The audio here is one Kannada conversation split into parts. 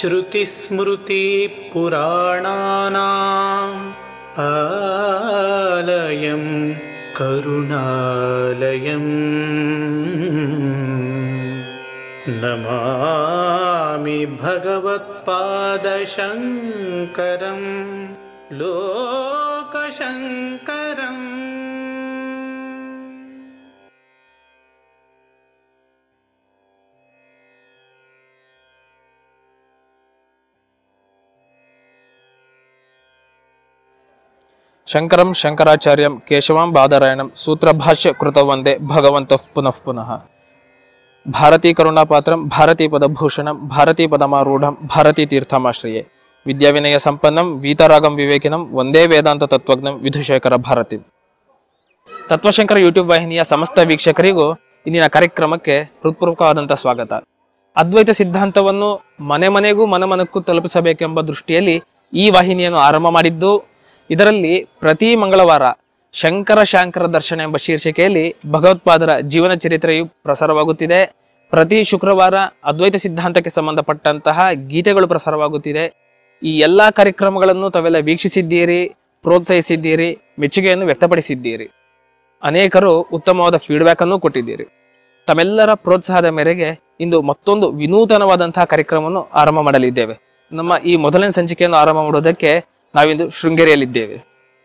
श्रुतिस्मृतिपुराणानाम् आलयं करुणालयम् नमामि भगवत्पादशङ्करं लोकशङ्करम् ಶಂಕರಂ ಶಂಕರಾಚಾರ್ಯಂ ಕೇಶವಂ ಬಾದರಾಯಣಂ ಸೂತ್ರಭಾಷ್ಯ ಕೃತ ವಂದೇ ಭಗವಂತಃ ಪುನಃ ಪುನಃ ಭಾರತೀ ಕರುಣಾಪಾತ್ರಂ ಭಾರತೀ ಪದಭೂಷಣಂ ಭಾರತೀ ಪದಮಾರೂಢಂ ಭಾರತೀ ತೀರ್ಥಮಾಶ್ರಯೇ ವಿದ್ಯಾವಿನಯ ಸಂಪನ್ನಂ ವೀತರಾಗಂ ವಿವೇಕಿನಂ ಒಂದೇ ವೇದಾಂತ ತತ್ವಜ್ಞಂ ವಿಧುಶೇಖರ ಭಾರತಿ ತತ್ವಶಂಕರ ಯೂಟ್ಯೂಬ್ ವಾಹಿನಿಯ ಸಮಸ್ತ ವೀಕ್ಷಕರಿಗೂ ಇಂದಿನ ಕಾರ್ಯಕ್ರಮಕ್ಕೆ ಹೃತ್ಪೂರ್ವಕವಾದಂಥ ಸ್ವಾಗತ ಅದ್ವೈತ ಸಿದ್ಧಾಂತವನ್ನು ಮನೆ ಮನೆಗೂ ಮನಮನಕ್ಕೂ ತಲುಪಿಸಬೇಕೆಂಬ ದೃಷ್ಟಿಯಲ್ಲಿ ಈ ವಾಹಿನಿಯನ್ನು ಆರಂಭ ಮಾಡಿದ್ದು ಇದರಲ್ಲಿ ಪ್ರತಿ ಮಂಗಳವಾರ ಶಂಕರ ಶಾಂಕರ ದರ್ಶನ ಎಂಬ ಶೀರ್ಷಿಕೆಯಲ್ಲಿ ಭಗವತ್ಪಾದರ ಜೀವನ ಚರಿತ್ರೆಯು ಪ್ರಸಾರವಾಗುತ್ತಿದೆ ಪ್ರತಿ ಶುಕ್ರವಾರ ಅದ್ವೈತ ಸಿದ್ಧಾಂತಕ್ಕೆ ಸಂಬಂಧಪಟ್ಟಂತಹ ಗೀತೆಗಳು ಪ್ರಸಾರವಾಗುತ್ತಿದೆ ಈ ಎಲ್ಲಾ ಕಾರ್ಯಕ್ರಮಗಳನ್ನು ತಾವೆಲ್ಲ ವೀಕ್ಷಿಸಿದ್ದೀರಿ ಪ್ರೋತ್ಸಾಹಿಸಿದ್ದೀರಿ ಮೆಚ್ಚುಗೆಯನ್ನು ವ್ಯಕ್ತಪಡಿಸಿದ್ದೀರಿ ಅನೇಕರು ಉತ್ತಮವಾದ ಫೀಡ್ಬ್ಯಾಕ್ ಅನ್ನು ಕೊಟ್ಟಿದ್ದೀರಿ ತಮ್ಮೆಲ್ಲರ ಪ್ರೋತ್ಸಾಹದ ಮೇರೆಗೆ ಇಂದು ಮತ್ತೊಂದು ವಿನೂತನವಾದಂತಹ ಕಾರ್ಯಕ್ರಮವನ್ನು ಆರಂಭ ಮಾಡಲಿದ್ದೇವೆ ನಮ್ಮ ಈ ಮೊದಲನೇ ಸಂಚಿಕೆಯನ್ನು ಆರಂಭ ಮಾಡುವುದಕ್ಕೆ ನಾವಿಂದು ಶೃಂಗೇರಿಯಲ್ಲಿದ್ದೇವೆ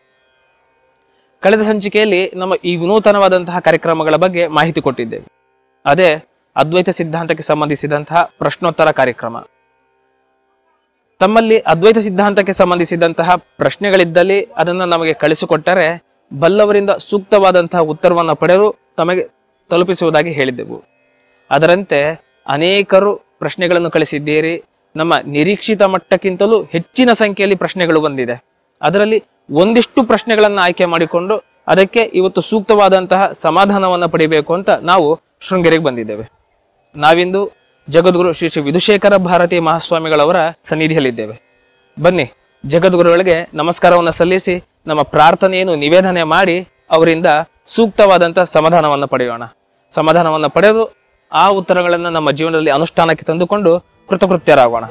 ಕಳೆದ ಸಂಚಿಕೆಯಲ್ಲಿ ನಮ್ಮ ಈ ವಿನೂತನವಾದಂತಹ ಕಾರ್ಯಕ್ರಮಗಳ ಬಗ್ಗೆ ಮಾಹಿತಿ ಕೊಟ್ಟಿದ್ದೇವೆ ಅದೇ ಅದ್ವೈತ ಸಿದ್ಧಾಂತಕ್ಕೆ ಸಂಬಂಧಿಸಿದಂತಹ ಪ್ರಶ್ನೋತ್ತರ ಕಾರ್ಯಕ್ರಮ ತಮ್ಮಲ್ಲಿ ಅದ್ವೈತ ಸಿದ್ಧಾಂತಕ್ಕೆ ಸಂಬಂಧಿಸಿದಂತಹ ಪ್ರಶ್ನೆಗಳಿದ್ದಲ್ಲಿ ಅದನ್ನು ನಮಗೆ ಕಳಿಸಿಕೊಟ್ಟರೆ ಬಲ್ಲವರಿಂದ ಸೂಕ್ತವಾದಂತಹ ಉತ್ತರವನ್ನು ಪಡೆದು ತಮಗೆ ತಲುಪಿಸುವುದಾಗಿ ಹೇಳಿದ್ದೆವು ಅದರಂತೆ ಅನೇಕರು ಪ್ರಶ್ನೆಗಳನ್ನು ಕಳಿಸಿದ್ದೀರಿ ನಮ್ಮ ನಿರೀಕ್ಷಿತ ಮಟ್ಟಕ್ಕಿಂತಲೂ ಹೆಚ್ಚಿನ ಸಂಖ್ಯೆಯಲ್ಲಿ ಪ್ರಶ್ನೆಗಳು ಬಂದಿದೆ ಅದರಲ್ಲಿ ಒಂದಿಷ್ಟು ಪ್ರಶ್ನೆಗಳನ್ನು ಆಯ್ಕೆ ಮಾಡಿಕೊಂಡು ಅದಕ್ಕೆ ಇವತ್ತು ಸೂಕ್ತವಾದಂತಹ ಸಮಾಧಾನವನ್ನು ಪಡಿಬೇಕು ಅಂತ ನಾವು ಶೃಂಗೇರಿಗೆ ಬಂದಿದ್ದೇವೆ ನಾವಿಂದು ಜಗದ್ಗುರು ಶ್ರೀ ಶ್ರೀ ವಿಧುಶೇಖರ ಭಾರತಿ ಮಹಾಸ್ವಾಮಿಗಳವರ ಸನ್ನಿಧಿಯಲ್ಲಿದ್ದೇವೆ ಬನ್ನಿ ಜಗದ್ಗುರುಗಳಿಗೆ ನಮಸ್ಕಾರವನ್ನು ಸಲ್ಲಿಸಿ ನಮ್ಮ ಪ್ರಾರ್ಥನೆಯನ್ನು ನಿವೇದನೆ ಮಾಡಿ ಅವರಿಂದ ಸೂಕ್ತವಾದಂತಹ ಸಮಾಧಾನವನ್ನು ಪಡೆಯೋಣ ಸಮಾಧಾನವನ್ನು ಪಡೆದು ಆ ಉತ್ತರಗಳನ್ನು ನಮ್ಮ ಜೀವನದಲ್ಲಿ ಅನುಷ್ಠಾನಕ್ಕೆ ತಂದುಕೊಂಡು ಕೃತಕೃತ್ಯರಾಗೋಣ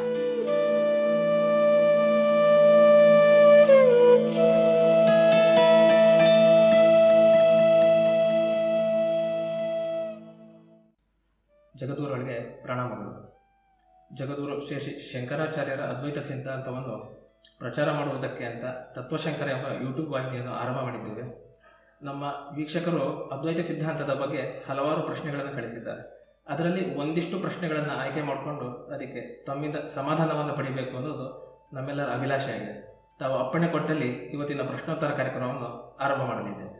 ಜಗದ್ಗುರುಗಳಿಗೆ ಪ್ರಣಾಮಗಳು ಜಗದ್ಗುರು ಶ್ರೀ ಶ್ರೀ ಶಂಕರಾಚಾರ್ಯರ ಅದ್ವೈತ ಸಿದ್ಧಾಂತವನ್ನು ಪ್ರಚಾರ ಮಾಡುವುದಕ್ಕೆ ಅಂತ ತತ್ವಶಂಕರ ಎಂಬ ಯೂಟ್ಯೂಬ್ ವಾಹಿನಿಯನ್ನು ಆರಂಭ ಮಾಡಿದ್ದೇವೆ ನಮ್ಮ ವೀಕ್ಷಕರು ಅದ್ವೈತ ಸಿದ್ಧಾಂತದ ಬಗ್ಗೆ ಹಲವಾರು ಪ್ರಶ್ನೆಗಳನ್ನು ಕಳಿಸಿದ್ದಾರೆ ಅದರಲ್ಲಿ ಒಂದಿಷ್ಟು ಪ್ರಶ್ನೆಗಳನ್ನು ಆಯ್ಕೆ ಮಾಡಿಕೊಂಡು ಅದಕ್ಕೆ ತಮ್ಮಿಂದ ಸಮಾಧಾನವನ್ನು ಪಡಿಬೇಕು ಅನ್ನೋದು ನಮ್ಮೆಲ್ಲರ ಅಭಿಲಾಷೆ ಆಗಿದೆ ತಾವು ಅಪ್ಪಣೆ ಕೊಟ್ಟಲ್ಲಿ ಇವತ್ತಿನ ಪ್ರಶ್ನೋತ್ತರ ಕಾರ್ಯಕ್ರಮವನ್ನು ಆರಂಭ ಮಾಡಲಿದ್ದೇವೆ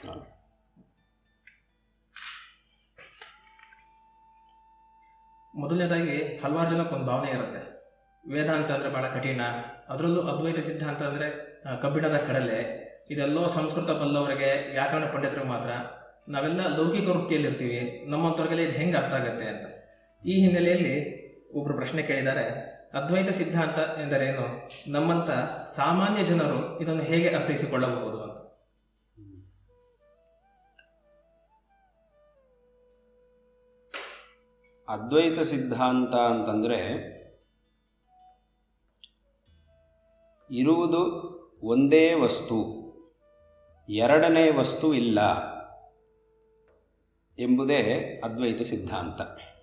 ಮೊದಲನೇದಾಗಿ ಹಲವಾರು ಜನಕ್ಕೆ ಒಂದು ಭಾವನೆ ಇರುತ್ತೆ ವೇದಾಂತ ಅಂದರೆ ಭಾಳ ಕಠಿಣ ಅದರಲ್ಲೂ ಅದ್ವೈತ ಸಿದ್ಧಾಂತ ಅಂದರೆ ಕಬ್ಬಿಣದ ಕಡಲೆ ಇದೆಲ್ಲೋ ಸಂಸ್ಕೃತ ಬಲ್ಲವರಿಗೆ ವ್ಯಾಕರಣ ಪಂಡಿತರಿಗೆ ಮಾತ್ರ ನಾವೆಲ್ಲ ಲೌಕಿಕ ವೃತ್ತಿಯಲ್ಲಿರ್ತೀವಿ ನಮ್ಮಂಥವ್ರಿಗೆಲ್ಲ ಇದು ಹೆಂಗೆ ಅರ್ಥ ಆಗುತ್ತೆ ಅಂತ ಈ ಹಿನ್ನೆಲೆಯಲ್ಲಿ ಒಬ್ಬರು ಪ್ರಶ್ನೆ ಕೇಳಿದ್ದಾರೆ ಅದ್ವೈತ ಸಿದ್ಧಾಂತ ಎಂದರೇನು ನಮ್ಮಂಥ ಸಾಮಾನ್ಯ ಜನರು ಇದನ್ನು ಹೇಗೆ ಅರ್ಥೈಸಿಕೊಳ್ಳಬಹುದು ಅಂತ ಅದ್ವೈತ ಸಿದ್ಧಾಂತ ಅಂತಂದರೆ ಇರುವುದು ಒಂದೇ ವಸ್ತು ಎರಡನೇ ವಸ್ತು ಇಲ್ಲ ಎಂಬುದೇ ಅದ್ವೈತ ಸಿದ್ಧಾಂತ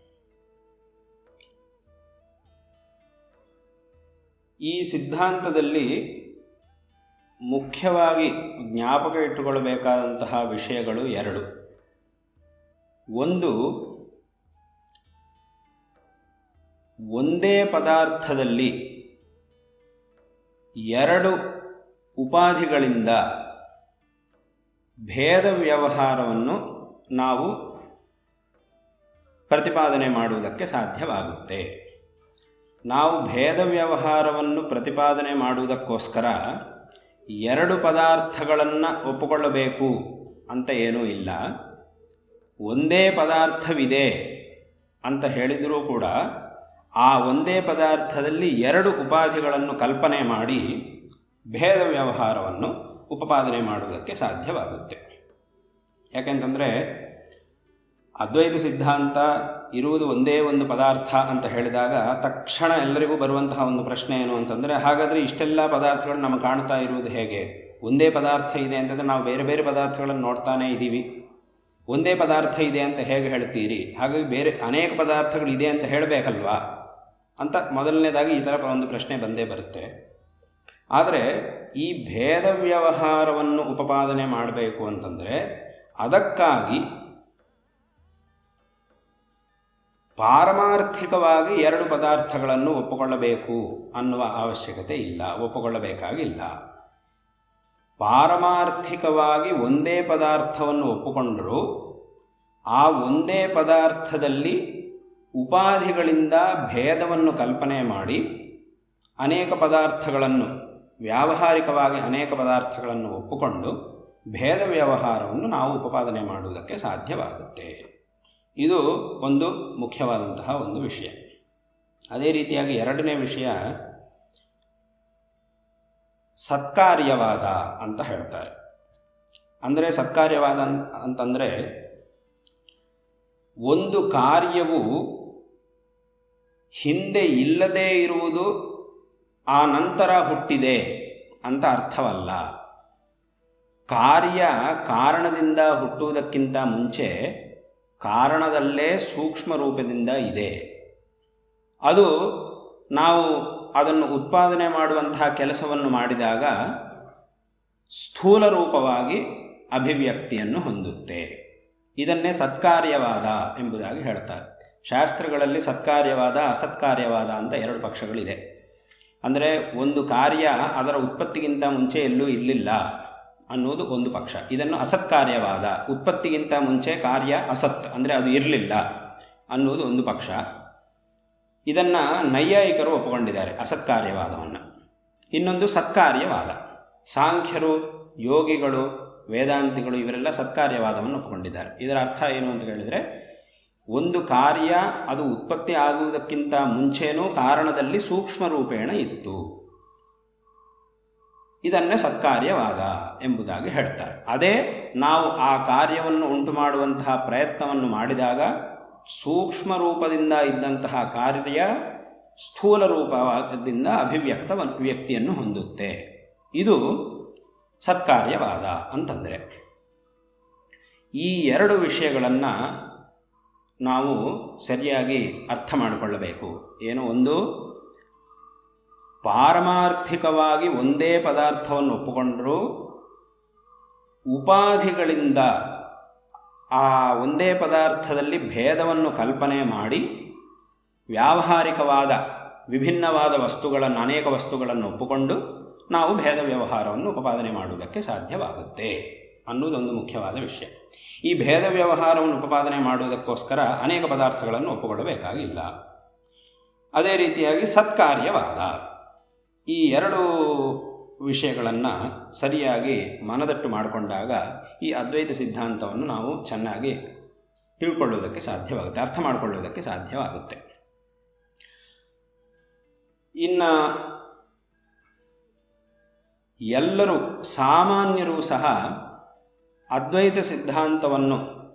ಈ ಸಿದ್ಧಾಂತದಲ್ಲಿ ಮುಖ್ಯವಾಗಿ ಜ್ಞಾಪಕ ಇಟ್ಟುಕೊಳ್ಳಬೇಕಾದಂತಹ ವಿಷಯಗಳು ಎರಡು ಒಂದು ಒಂದೇ ಪದಾರ್ಥದಲ್ಲಿ ಎರಡು ಉಪಾಧಿಗಳಿಂದ ಭೇದ ವ್ಯವಹಾರವನ್ನು ನಾವು ಪ್ರತಿಪಾದನೆ ಮಾಡುವುದಕ್ಕೆ ಸಾಧ್ಯವಾಗುತ್ತೆ ನಾವು ಭೇದ ವ್ಯವಹಾರವನ್ನು ಪ್ರತಿಪಾದನೆ ಮಾಡುವುದಕ್ಕೋಸ್ಕರ ಎರಡು ಪದಾರ್ಥಗಳನ್ನು ಒಪ್ಪಿಕೊಳ್ಳಬೇಕು ಅಂತ ಏನೂ ಇಲ್ಲ ಒಂದೇ ಪದಾರ್ಥವಿದೆ ಅಂತ ಹೇಳಿದರೂ ಕೂಡ ಆ ಒಂದೇ ಪದಾರ್ಥದಲ್ಲಿ ಎರಡು ಉಪಾಧಿಗಳನ್ನು ಕಲ್ಪನೆ ಮಾಡಿ ಭೇದ ವ್ಯವಹಾರವನ್ನು ಉಪಪಾದನೆ ಮಾಡುವುದಕ್ಕೆ ಸಾಧ್ಯವಾಗುತ್ತೆ ಯಾಕೆಂತಂದರೆ ಅದ್ವೈತ ಸಿದ್ಧಾಂತ ಇರುವುದು ಒಂದೇ ಒಂದು ಪದಾರ್ಥ ಅಂತ ಹೇಳಿದಾಗ ತಕ್ಷಣ ಎಲ್ಲರಿಗೂ ಬರುವಂತಹ ಒಂದು ಪ್ರಶ್ನೆ ಏನು ಅಂತಂದರೆ ಹಾಗಾದರೆ ಇಷ್ಟೆಲ್ಲ ಪದಾರ್ಥಗಳು ನಮಗೆ ಕಾಣ್ತಾ ಇರುವುದು ಹೇಗೆ ಒಂದೇ ಪದಾರ್ಥ ಇದೆ ಅಂತಂದರೆ ನಾವು ಬೇರೆ ಬೇರೆ ಪದಾರ್ಥಗಳನ್ನು ನೋಡ್ತಾನೇ ಇದ್ದೀವಿ ಒಂದೇ ಪದಾರ್ಥ ಇದೆ ಅಂತ ಹೇಗೆ ಹೇಳ್ತೀರಿ ಹಾಗಾಗಿ ಬೇರೆ ಅನೇಕ ಪದಾರ್ಥಗಳು ಇದೆ ಅಂತ ಹೇಳಬೇಕಲ್ವಾ ಅಂತ ಮೊದಲನೇದಾಗಿ ಈ ಥರ ಒಂದು ಪ್ರಶ್ನೆ ಬಂದೇ ಬರುತ್ತೆ ಆದರೆ ಈ ಭೇದ ವ್ಯವಹಾರವನ್ನು ಉಪಪಾದನೆ ಮಾಡಬೇಕು ಅಂತಂದರೆ ಅದಕ್ಕಾಗಿ ಪಾರಮಾರ್ಥಿಕವಾಗಿ ಎರಡು ಪದಾರ್ಥಗಳನ್ನು ಒಪ್ಪಿಕೊಳ್ಳಬೇಕು ಅನ್ನುವ ಅವಶ್ಯಕತೆ ಇಲ್ಲ ಒಪ್ಪಿಕೊಳ್ಳಬೇಕಾಗಿಲ್ಲ ಪಾರಮಾರ್ಥಿಕವಾಗಿ ಒಂದೇ ಪದಾರ್ಥವನ್ನು ಒಪ್ಪಿಕೊಂಡರೂ ಆ ಒಂದೇ ಪದಾರ್ಥದಲ್ಲಿ ಉಪಾಧಿಗಳಿಂದ ಭೇದವನ್ನು ಕಲ್ಪನೆ ಮಾಡಿ ಅನೇಕ ಪದಾರ್ಥಗಳನ್ನು ವ್ಯಾವಹಾರಿಕವಾಗಿ ಅನೇಕ ಪದಾರ್ಥಗಳನ್ನು ಒಪ್ಪಿಕೊಂಡು ಭೇದ ವ್ಯವಹಾರವನ್ನು ನಾವು ಉಪಪಾದನೆ ಮಾಡುವುದಕ್ಕೆ ಸಾಧ್ಯವಾಗುತ್ತೆ ಇದು ಒಂದು ಮುಖ್ಯವಾದಂತಹ ಒಂದು ವಿಷಯ ಅದೇ ರೀತಿಯಾಗಿ ಎರಡನೇ ವಿಷಯ ಸತ್ಕಾರ್ಯವಾದ ಅಂತ ಹೇಳ್ತಾರೆ ಅಂದರೆ ಸತ್ಕಾರ್ಯವಾದ ಅನ್- ಅಂತಂದರೆ ಒಂದು ಕಾರ್ಯವು ಹಿಂದೆ ಇಲ್ಲದೇ ಇರುವುದು ಆ ನಂತರ ಹುಟ್ಟಿದೆ ಅಂತ ಅರ್ಥವಲ್ಲ ಕಾರ್ಯ ಕಾರಣದಿಂದ ಹುಟ್ಟುವುದಕ್ಕಿಂತ ಮುಂಚೆ ಕಾರಣದಲ್ಲೇ ಸೂಕ್ಷ್ಮ ರೂಪದಿಂದ ಇದೆ ಅದು ನಾವು ಅದನ್ನು ಉತ್ಪಾದನೆ ಮಾಡುವಂತಹ ಕೆಲಸವನ್ನು ಮಾಡಿದಾಗ ಸ್ಥೂಲ ರೂಪವಾಗಿ ಅಭಿವ್ಯಕ್ತಿಯನ್ನು ಹೊಂದುತ್ತೆ ಇದನ್ನೇ ಸತ್ಕಾರ್ಯವಾದ ಎಂಬುದಾಗಿ ಹೇಳ್ತಾರೆ ಶಾಸ್ತ್ರಗಳಲ್ಲಿ ಸತ್ಕಾರ್ಯವಾದ ಅಸತ್ಕಾರ್ಯವಾದ ಅಂತ ಎರಡು ಪಕ್ಷಗಳಿದೆ ಅಂದರೆ ಒಂದು ಕಾರ್ಯ ಅದರ ಉತ್ಪತ್ತಿಗಿಂತ ಮುಂಚೆ ಎಲ್ಲೂ ಇರಲಿಲ್ಲ ಅನ್ನುವುದು ಒಂದು ಪಕ್ಷ ಇದನ್ನು ಅಸತ್ಕಾರ್ಯವಾದ ಉತ್ಪತ್ತಿಗಿಂತ ಮುಂಚೆ ಕಾರ್ಯ ಅಸತ್ ಅಂದರೆ ಅದು ಇರಲಿಲ್ಲ ಅನ್ನುವುದು ಒಂದು ಪಕ್ಷ ಇದನ್ನು ನೈಯಾಯಿಕರು ಒಪ್ಪಿಕೊಂಡಿದ್ದಾರೆ ಅಸತ್ಕಾರ್ಯವಾದವನ್ನು ಇನ್ನೊಂದು ಸತ್ಕಾರ್ಯವಾದ ಸಾಂಖ್ಯರು ಯೋಗಿಗಳು ವೇದಾಂತಿಗಳು ಇವರೆಲ್ಲ ಸತ್ಕಾರ್ಯವಾದವನ್ನು ಒಪ್ಪಿಕೊಂಡಿದ್ದಾರೆ ಇದರ ಅರ್ಥ ಏನು ಅಂತ ಹೇಳಿದರೆ ಒಂದು ಕಾರ್ಯ ಅದು ಉತ್ಪತ್ತಿ ಆಗುವುದಕ್ಕಿಂತ ಮುಂಚೆನೂ ಕಾರಣದಲ್ಲಿ ಸೂಕ್ಷ್ಮ ರೂಪೇಣ ಇತ್ತು ಇದನ್ನೇ ಸತ್ಕಾರ್ಯವಾದ ಎಂಬುದಾಗಿ ಹೇಳ್ತಾರೆ ಅದೇ ನಾವು ಆ ಕಾರ್ಯವನ್ನು ಉಂಟು ಮಾಡುವಂತಹ ಪ್ರಯತ್ನವನ್ನು ಮಾಡಿದಾಗ ಸೂಕ್ಷ್ಮ ರೂಪದಿಂದ ಇದ್ದಂತಹ ಕಾರ್ಯ ಸ್ಥೂಲ ರೂಪದಿಂದ ಅಭಿವ್ಯಕ್ತ ವ್ಯಕ್ತಿಯನ್ನು ಹೊಂದುತ್ತೆ ಇದು ಸತ್ಕಾರ್ಯವಾದ ಅಂತಂದರೆ ಈ ಎರಡು ವಿಷಯಗಳನ್ನು ನಾವು ಸರಿಯಾಗಿ ಅರ್ಥ ಮಾಡಿಕೊಳ್ಳಬೇಕು ಏನು ಒಂದು ಪಾರಮಾರ್ಥಿಕವಾಗಿ ಒಂದೇ ಪದಾರ್ಥವನ್ನು ಒಪ್ಪಿಕೊಂಡರೂ ಉಪಾಧಿಗಳಿಂದ ಆ ಒಂದೇ ಪದಾರ್ಥದಲ್ಲಿ ಭೇದವನ್ನು ಕಲ್ಪನೆ ಮಾಡಿ ವ್ಯಾವಹಾರಿಕವಾದ ವಿಭಿನ್ನವಾದ ವಸ್ತುಗಳನ್ನು ಅನೇಕ ವಸ್ತುಗಳನ್ನು ಒಪ್ಪಿಕೊಂಡು ನಾವು ಭೇದ ವ್ಯವಹಾರವನ್ನು ಉಪಪಾದನೆ ಮಾಡುವುದಕ್ಕೆ ಸಾಧ್ಯವಾಗುತ್ತೆ ಅನ್ನೋದೊಂದು ಮುಖ್ಯವಾದ ವಿಷಯ ಈ ಭೇದ ವ್ಯವಹಾರವನ್ನು ಉಪಪಾದನೆ ಮಾಡುವುದಕ್ಕೋಸ್ಕರ ಅನೇಕ ಪದಾರ್ಥಗಳನ್ನು ಒಪ್ಪಿಕೊಳ್ಳಬೇಕಾಗಿಲ್ಲ ಅದೇ ರೀತಿಯಾಗಿ ಸತ್ಕಾರ್ಯವಾದ ಈ ಎರಡು ವಿಷಯಗಳನ್ನು ಸರಿಯಾಗಿ ಮನದಟ್ಟು ಮಾಡಿಕೊಂಡಾಗ ಈ ಅದ್ವೈತ ಸಿದ್ಧಾಂತವನ್ನು ನಾವು ಚೆನ್ನಾಗಿ ತಿಳ್ಕೊಳ್ಳುವುದಕ್ಕೆ ಸಾಧ್ಯವಾಗುತ್ತೆ ಅರ್ಥ ಮಾಡಿಕೊಳ್ಳುವುದಕ್ಕೆ ಸಾಧ್ಯವಾಗುತ್ತೆ ಇನ್ನು ಎಲ್ಲರೂ ಸಾಮಾನ್ಯರೂ ಸಹ ಅದ್ವೈತ ಸಿದ್ಧಾಂತವನ್ನು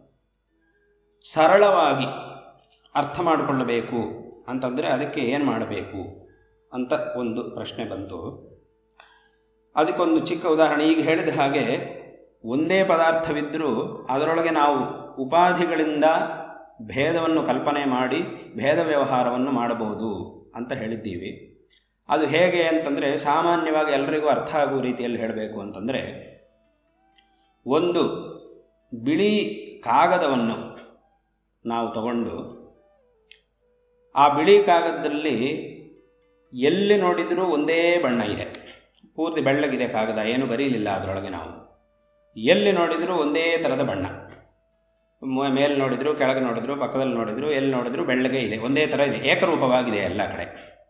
ಸರಳವಾಗಿ ಅರ್ಥ ಮಾಡಿಕೊಳ್ಳಬೇಕು ಅಂತಂದರೆ ಅದಕ್ಕೆ ಏನು ಮಾಡಬೇಕು ಅಂತ ಒಂದು ಪ್ರಶ್ನೆ ಬಂತು ಅದಕ್ಕೊಂದು ಚಿಕ್ಕ ಉದಾಹರಣೆ ಈಗ ಹೇಳಿದ ಹಾಗೆ ಒಂದೇ ಪದಾರ್ಥವಿದ್ದರೂ ಅದರೊಳಗೆ ನಾವು ಉಪಾಧಿಗಳಿಂದ ಭೇದವನ್ನು ಕಲ್ಪನೆ ಮಾಡಿ ಭೇದ ವ್ಯವಹಾರವನ್ನು ಮಾಡಬಹುದು ಅಂತ ಹೇಳಿದ್ದೀವಿ ಅದು ಹೇಗೆ ಅಂತಂದರೆ ಸಾಮಾನ್ಯವಾಗಿ ಎಲ್ಲರಿಗೂ ಅರ್ಥ ಆಗುವ ರೀತಿಯಲ್ಲಿ ಹೇಳಬೇಕು ಅಂತಂದರೆ ಒಂದು ಬಿಳಿ ಕಾಗದವನ್ನು ನಾವು ತಗೊಂಡು ಆ ಬಿಳಿ ಕಾಗದದಲ್ಲಿ ಎಲ್ಲಿ ನೋಡಿದರೂ ಒಂದೇ ಬಣ್ಣ ಇದೆ ಪೂರ್ತಿ ಬೆಳ್ಳಗಿದೆ ಕಾಗದ ಏನು ಬರೀಲಿಲ್ಲ ಅದರೊಳಗೆ ನಾವು ಎಲ್ಲಿ ನೋಡಿದರೂ ಒಂದೇ ಥರದ ಬಣ್ಣ ಮ- ಮೇಲೆ ನೋಡಿದ್ರು ಕೆಳಗೆ ನೋಡಿದ್ರು ಪಕ್ಕದಲ್ಲಿ ನೋಡಿದ್ರು ಎಲ್ಲಿ ನೋಡಿದ್ರು ಬೆಳ್ಳಗೆ ಇದೆ ಒಂದೇ ಥರ ಇದೆ ಏಕರೂಪವಾಗಿದೆ ಎಲ್ಲ ಕಡೆ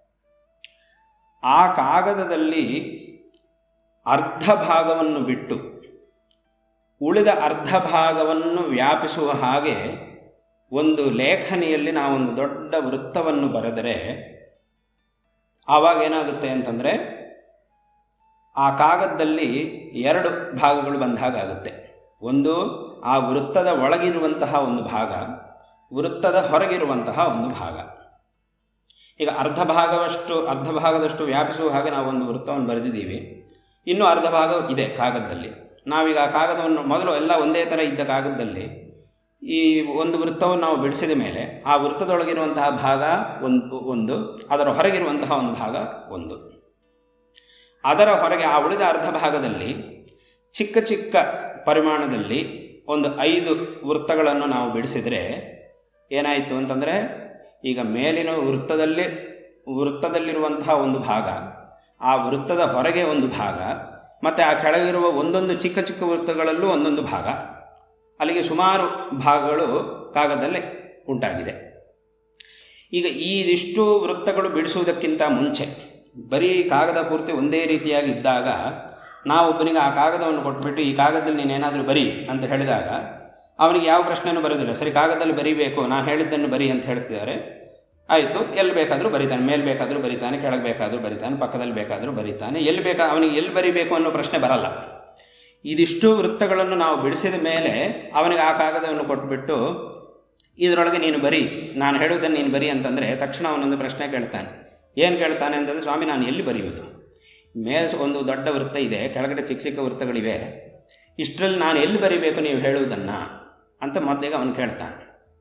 ಆ ಕಾಗದದಲ್ಲಿ ಅರ್ಧ ಭಾಗವನ್ನು ಬಿಟ್ಟು ಉಳಿದ ಅರ್ಧ ಭಾಗವನ್ನು ವ್ಯಾಪಿಸುವ ಹಾಗೆ ಒಂದು ಲೇಖನಿಯಲ್ಲಿ ನಾವೊಂದು ದೊಡ್ಡ ವೃತ್ತವನ್ನು ಬರೆದರೆ ಆವಾಗ ಏನಾಗುತ್ತೆ ಅಂತಂದರೆ ಆ ಕಾಗದದಲ್ಲಿ ಎರಡು ಭಾಗಗಳು ಬಂದ ಹಾಗಾಗುತ್ತೆ ಒಂದು ಆ ವೃತ್ತದ ಒಳಗಿರುವಂತಹ ಒಂದು ಭಾಗ ವೃತ್ತದ ಹೊರಗಿರುವಂತಹ ಒಂದು ಭಾಗ ಈಗ ಅರ್ಧ ಭಾಗವಷ್ಟು ಅರ್ಧ ಭಾಗದಷ್ಟು ವ್ಯಾಪಿಸುವ ಹಾಗೆ ನಾವು ಒಂದು ವೃತ್ತವನ್ನು ಬರೆದಿದ್ದೀವಿ ಇನ್ನೂ ಅರ್ಧ ಭಾಗ ಇದೆ ಕಾಗದದಲ್ಲಿ ನಾವೀಗ ಆ ಕಾಗದವನ್ನು ಮೊದಲು ಎಲ್ಲ ಒಂದೇ ಥರ ಇದ್ದ ಕಾಗದದಲ್ಲಿ ಈ ಒಂದು ವೃತ್ತವನ್ನು ನಾವು ಬಿಡಿಸಿದ ಮೇಲೆ ಆ ವೃತ್ತದೊಳಗಿರುವಂತಹ ಭಾಗ ಒಂದು ಒಂದು ಅದರ ಹೊರಗಿರುವಂತಹ ಒಂದು ಭಾಗ ಒಂದು ಅದರ ಹೊರಗೆ ಆ ಉಳಿದ ಅರ್ಧ ಭಾಗದಲ್ಲಿ ಚಿಕ್ಕ ಚಿಕ್ಕ ಪರಿಮಾಣದಲ್ಲಿ ಒಂದು ಐದು ವೃತ್ತಗಳನ್ನು ನಾವು ಬಿಡಿಸಿದರೆ ಏನಾಯಿತು ಅಂತಂದರೆ ಈಗ ಮೇಲಿನ ವೃತ್ತದಲ್ಲಿ ವೃತ್ತದಲ್ಲಿರುವಂತಹ ಒಂದು ಭಾಗ ಆ ವೃತ್ತದ ಹೊರಗೆ ಒಂದು ಭಾಗ ಮತ್ತು ಆ ಕೆಳಗಿರುವ ಒಂದೊಂದು ಚಿಕ್ಕ ಚಿಕ್ಕ ವೃತ್ತಗಳಲ್ಲೂ ಒಂದೊಂದು ಭಾಗ ಅಲ್ಲಿಗೆ ಸುಮಾರು ಭಾಗಗಳು ಕಾಗದದಲ್ಲಿ ಉಂಟಾಗಿದೆ ಈಗ ಇದಿಷ್ಟು ವೃತ್ತಗಳು ಬಿಡಿಸುವುದಕ್ಕಿಂತ ಮುಂಚೆ ಬರೀ ಕಾಗದ ಪೂರ್ತಿ ಒಂದೇ ರೀತಿಯಾಗಿ ಇದ್ದಾಗ ನಾವು ಒಬ್ಬನಿಗೆ ಆ ಕಾಗದವನ್ನು ಕೊಟ್ಬಿಟ್ಟು ಈ ಕಾಗದದಲ್ಲಿ ನೀನೇನಾದರೂ ಬರಿ ಅಂತ ಹೇಳಿದಾಗ ಅವನಿಗೆ ಯಾವ ಪ್ರಶ್ನೆನೂ ಬರೋದಿಲ್ಲ ಸರಿ ಕಾಗದದಲ್ಲಿ ಬರೀಬೇಕು ನಾನು ಹೇಳಿದ್ದನ್ನು ಬರಿ ಅಂತ ಹೇಳ್ತಿದ್ದಾರೆ ಆಯಿತು ಎಲ್ಲಿ ಬೇಕಾದರೂ ಬರಿತಾನೆ ಮೇಲೆ ಬೇಕಾದರೂ ಬರಿತಾನೆ ಕೆಳಗೆ ಬೇಕಾದರೂ ಬರಿತಾನೆ ಪಕ್ಕದಲ್ಲಿ ಬೇಕಾದರೂ ಬರಿತಾನೆ ಎಲ್ಲಿ ಬೇಕಾ ಅವನಿಗೆ ಎಲ್ಲಿ ಬರಿಬೇಕು ಅನ್ನೋ ಪ್ರಶ್ನೆ ಬರಲ್ಲ ಇದಿಷ್ಟು ವೃತ್ತಗಳನ್ನು ನಾವು ಬಿಡಿಸಿದ ಮೇಲೆ ಅವನಿಗೆ ಆ ಕಾಗದವನ್ನು ಕೊಟ್ಬಿಟ್ಟು ಇದರೊಳಗೆ ನೀನು ಬರಿ ನಾನು ಹೇಳುವುದನ್ನು ನೀನು ಬರಿ ಅಂತಂದರೆ ತಕ್ಷಣ ಅವನೊಂದು ಪ್ರಶ್ನೆ ಕೇಳ್ತಾನೆ ಏನು ಕೇಳ್ತಾನೆ ಅಂತಂದರೆ ಸ್ವಾಮಿ ನಾನು ಎಲ್ಲಿ ಬರೆಯುವುದು ಮೇಲೆ ಒಂದು ದೊಡ್ಡ ವೃತ್ತ ಇದೆ ಕೆಳಗಡೆ ಚಿಕ್ಕ ಚಿಕ್ಕ ವೃತ್ತಗಳಿವೆ ಇಷ್ಟರಲ್ಲಿ ನಾನು ಎಲ್ಲಿ ಬರಿಬೇಕು ನೀವು ಹೇಳುವುದನ್ನು ಅಂತ ಮೊದಲಿಗೆ ಅವನು ಕೇಳ್ತಾನೆ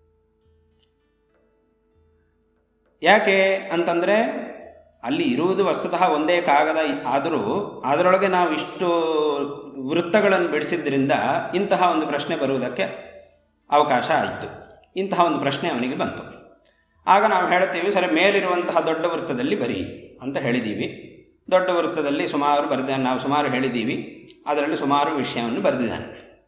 ಯಾಕೆ ಅಂತಂದರೆ ಅಲ್ಲಿ ಇರುವುದು ವಸ್ತುತಃ ಒಂದೇ ಕಾಗದ ಆದರೂ ಅದರೊಳಗೆ ನಾವು ಇಷ್ಟು ವೃತ್ತಗಳನ್ನು ಬಿಡಿಸಿದ್ರಿಂದ ಇಂತಹ ಒಂದು ಪ್ರಶ್ನೆ ಬರುವುದಕ್ಕೆ ಅವಕಾಶ ಆಯಿತು ಇಂತಹ ಒಂದು ಪ್ರಶ್ನೆ ಅವನಿಗೆ ಬಂತು ಆಗ ನಾವು ಹೇಳ್ತೀವಿ ಸರಿ ಮೇಲಿರುವಂತಹ ದೊಡ್ಡ ವೃತ್ತದಲ್ಲಿ ಬರಿ ಅಂತ ಹೇಳಿದ್ದೀವಿ ದೊಡ್ಡ ವೃತ್ತದಲ್ಲಿ ಸುಮಾರು ಬರೆದ ನಾವು ಸುಮಾರು ಹೇಳಿದ್ದೀವಿ ಅದರಲ್ಲಿ ಸುಮಾರು ವಿಷಯವನ್ನು ಬರೆದಿದ್ದಾನೆ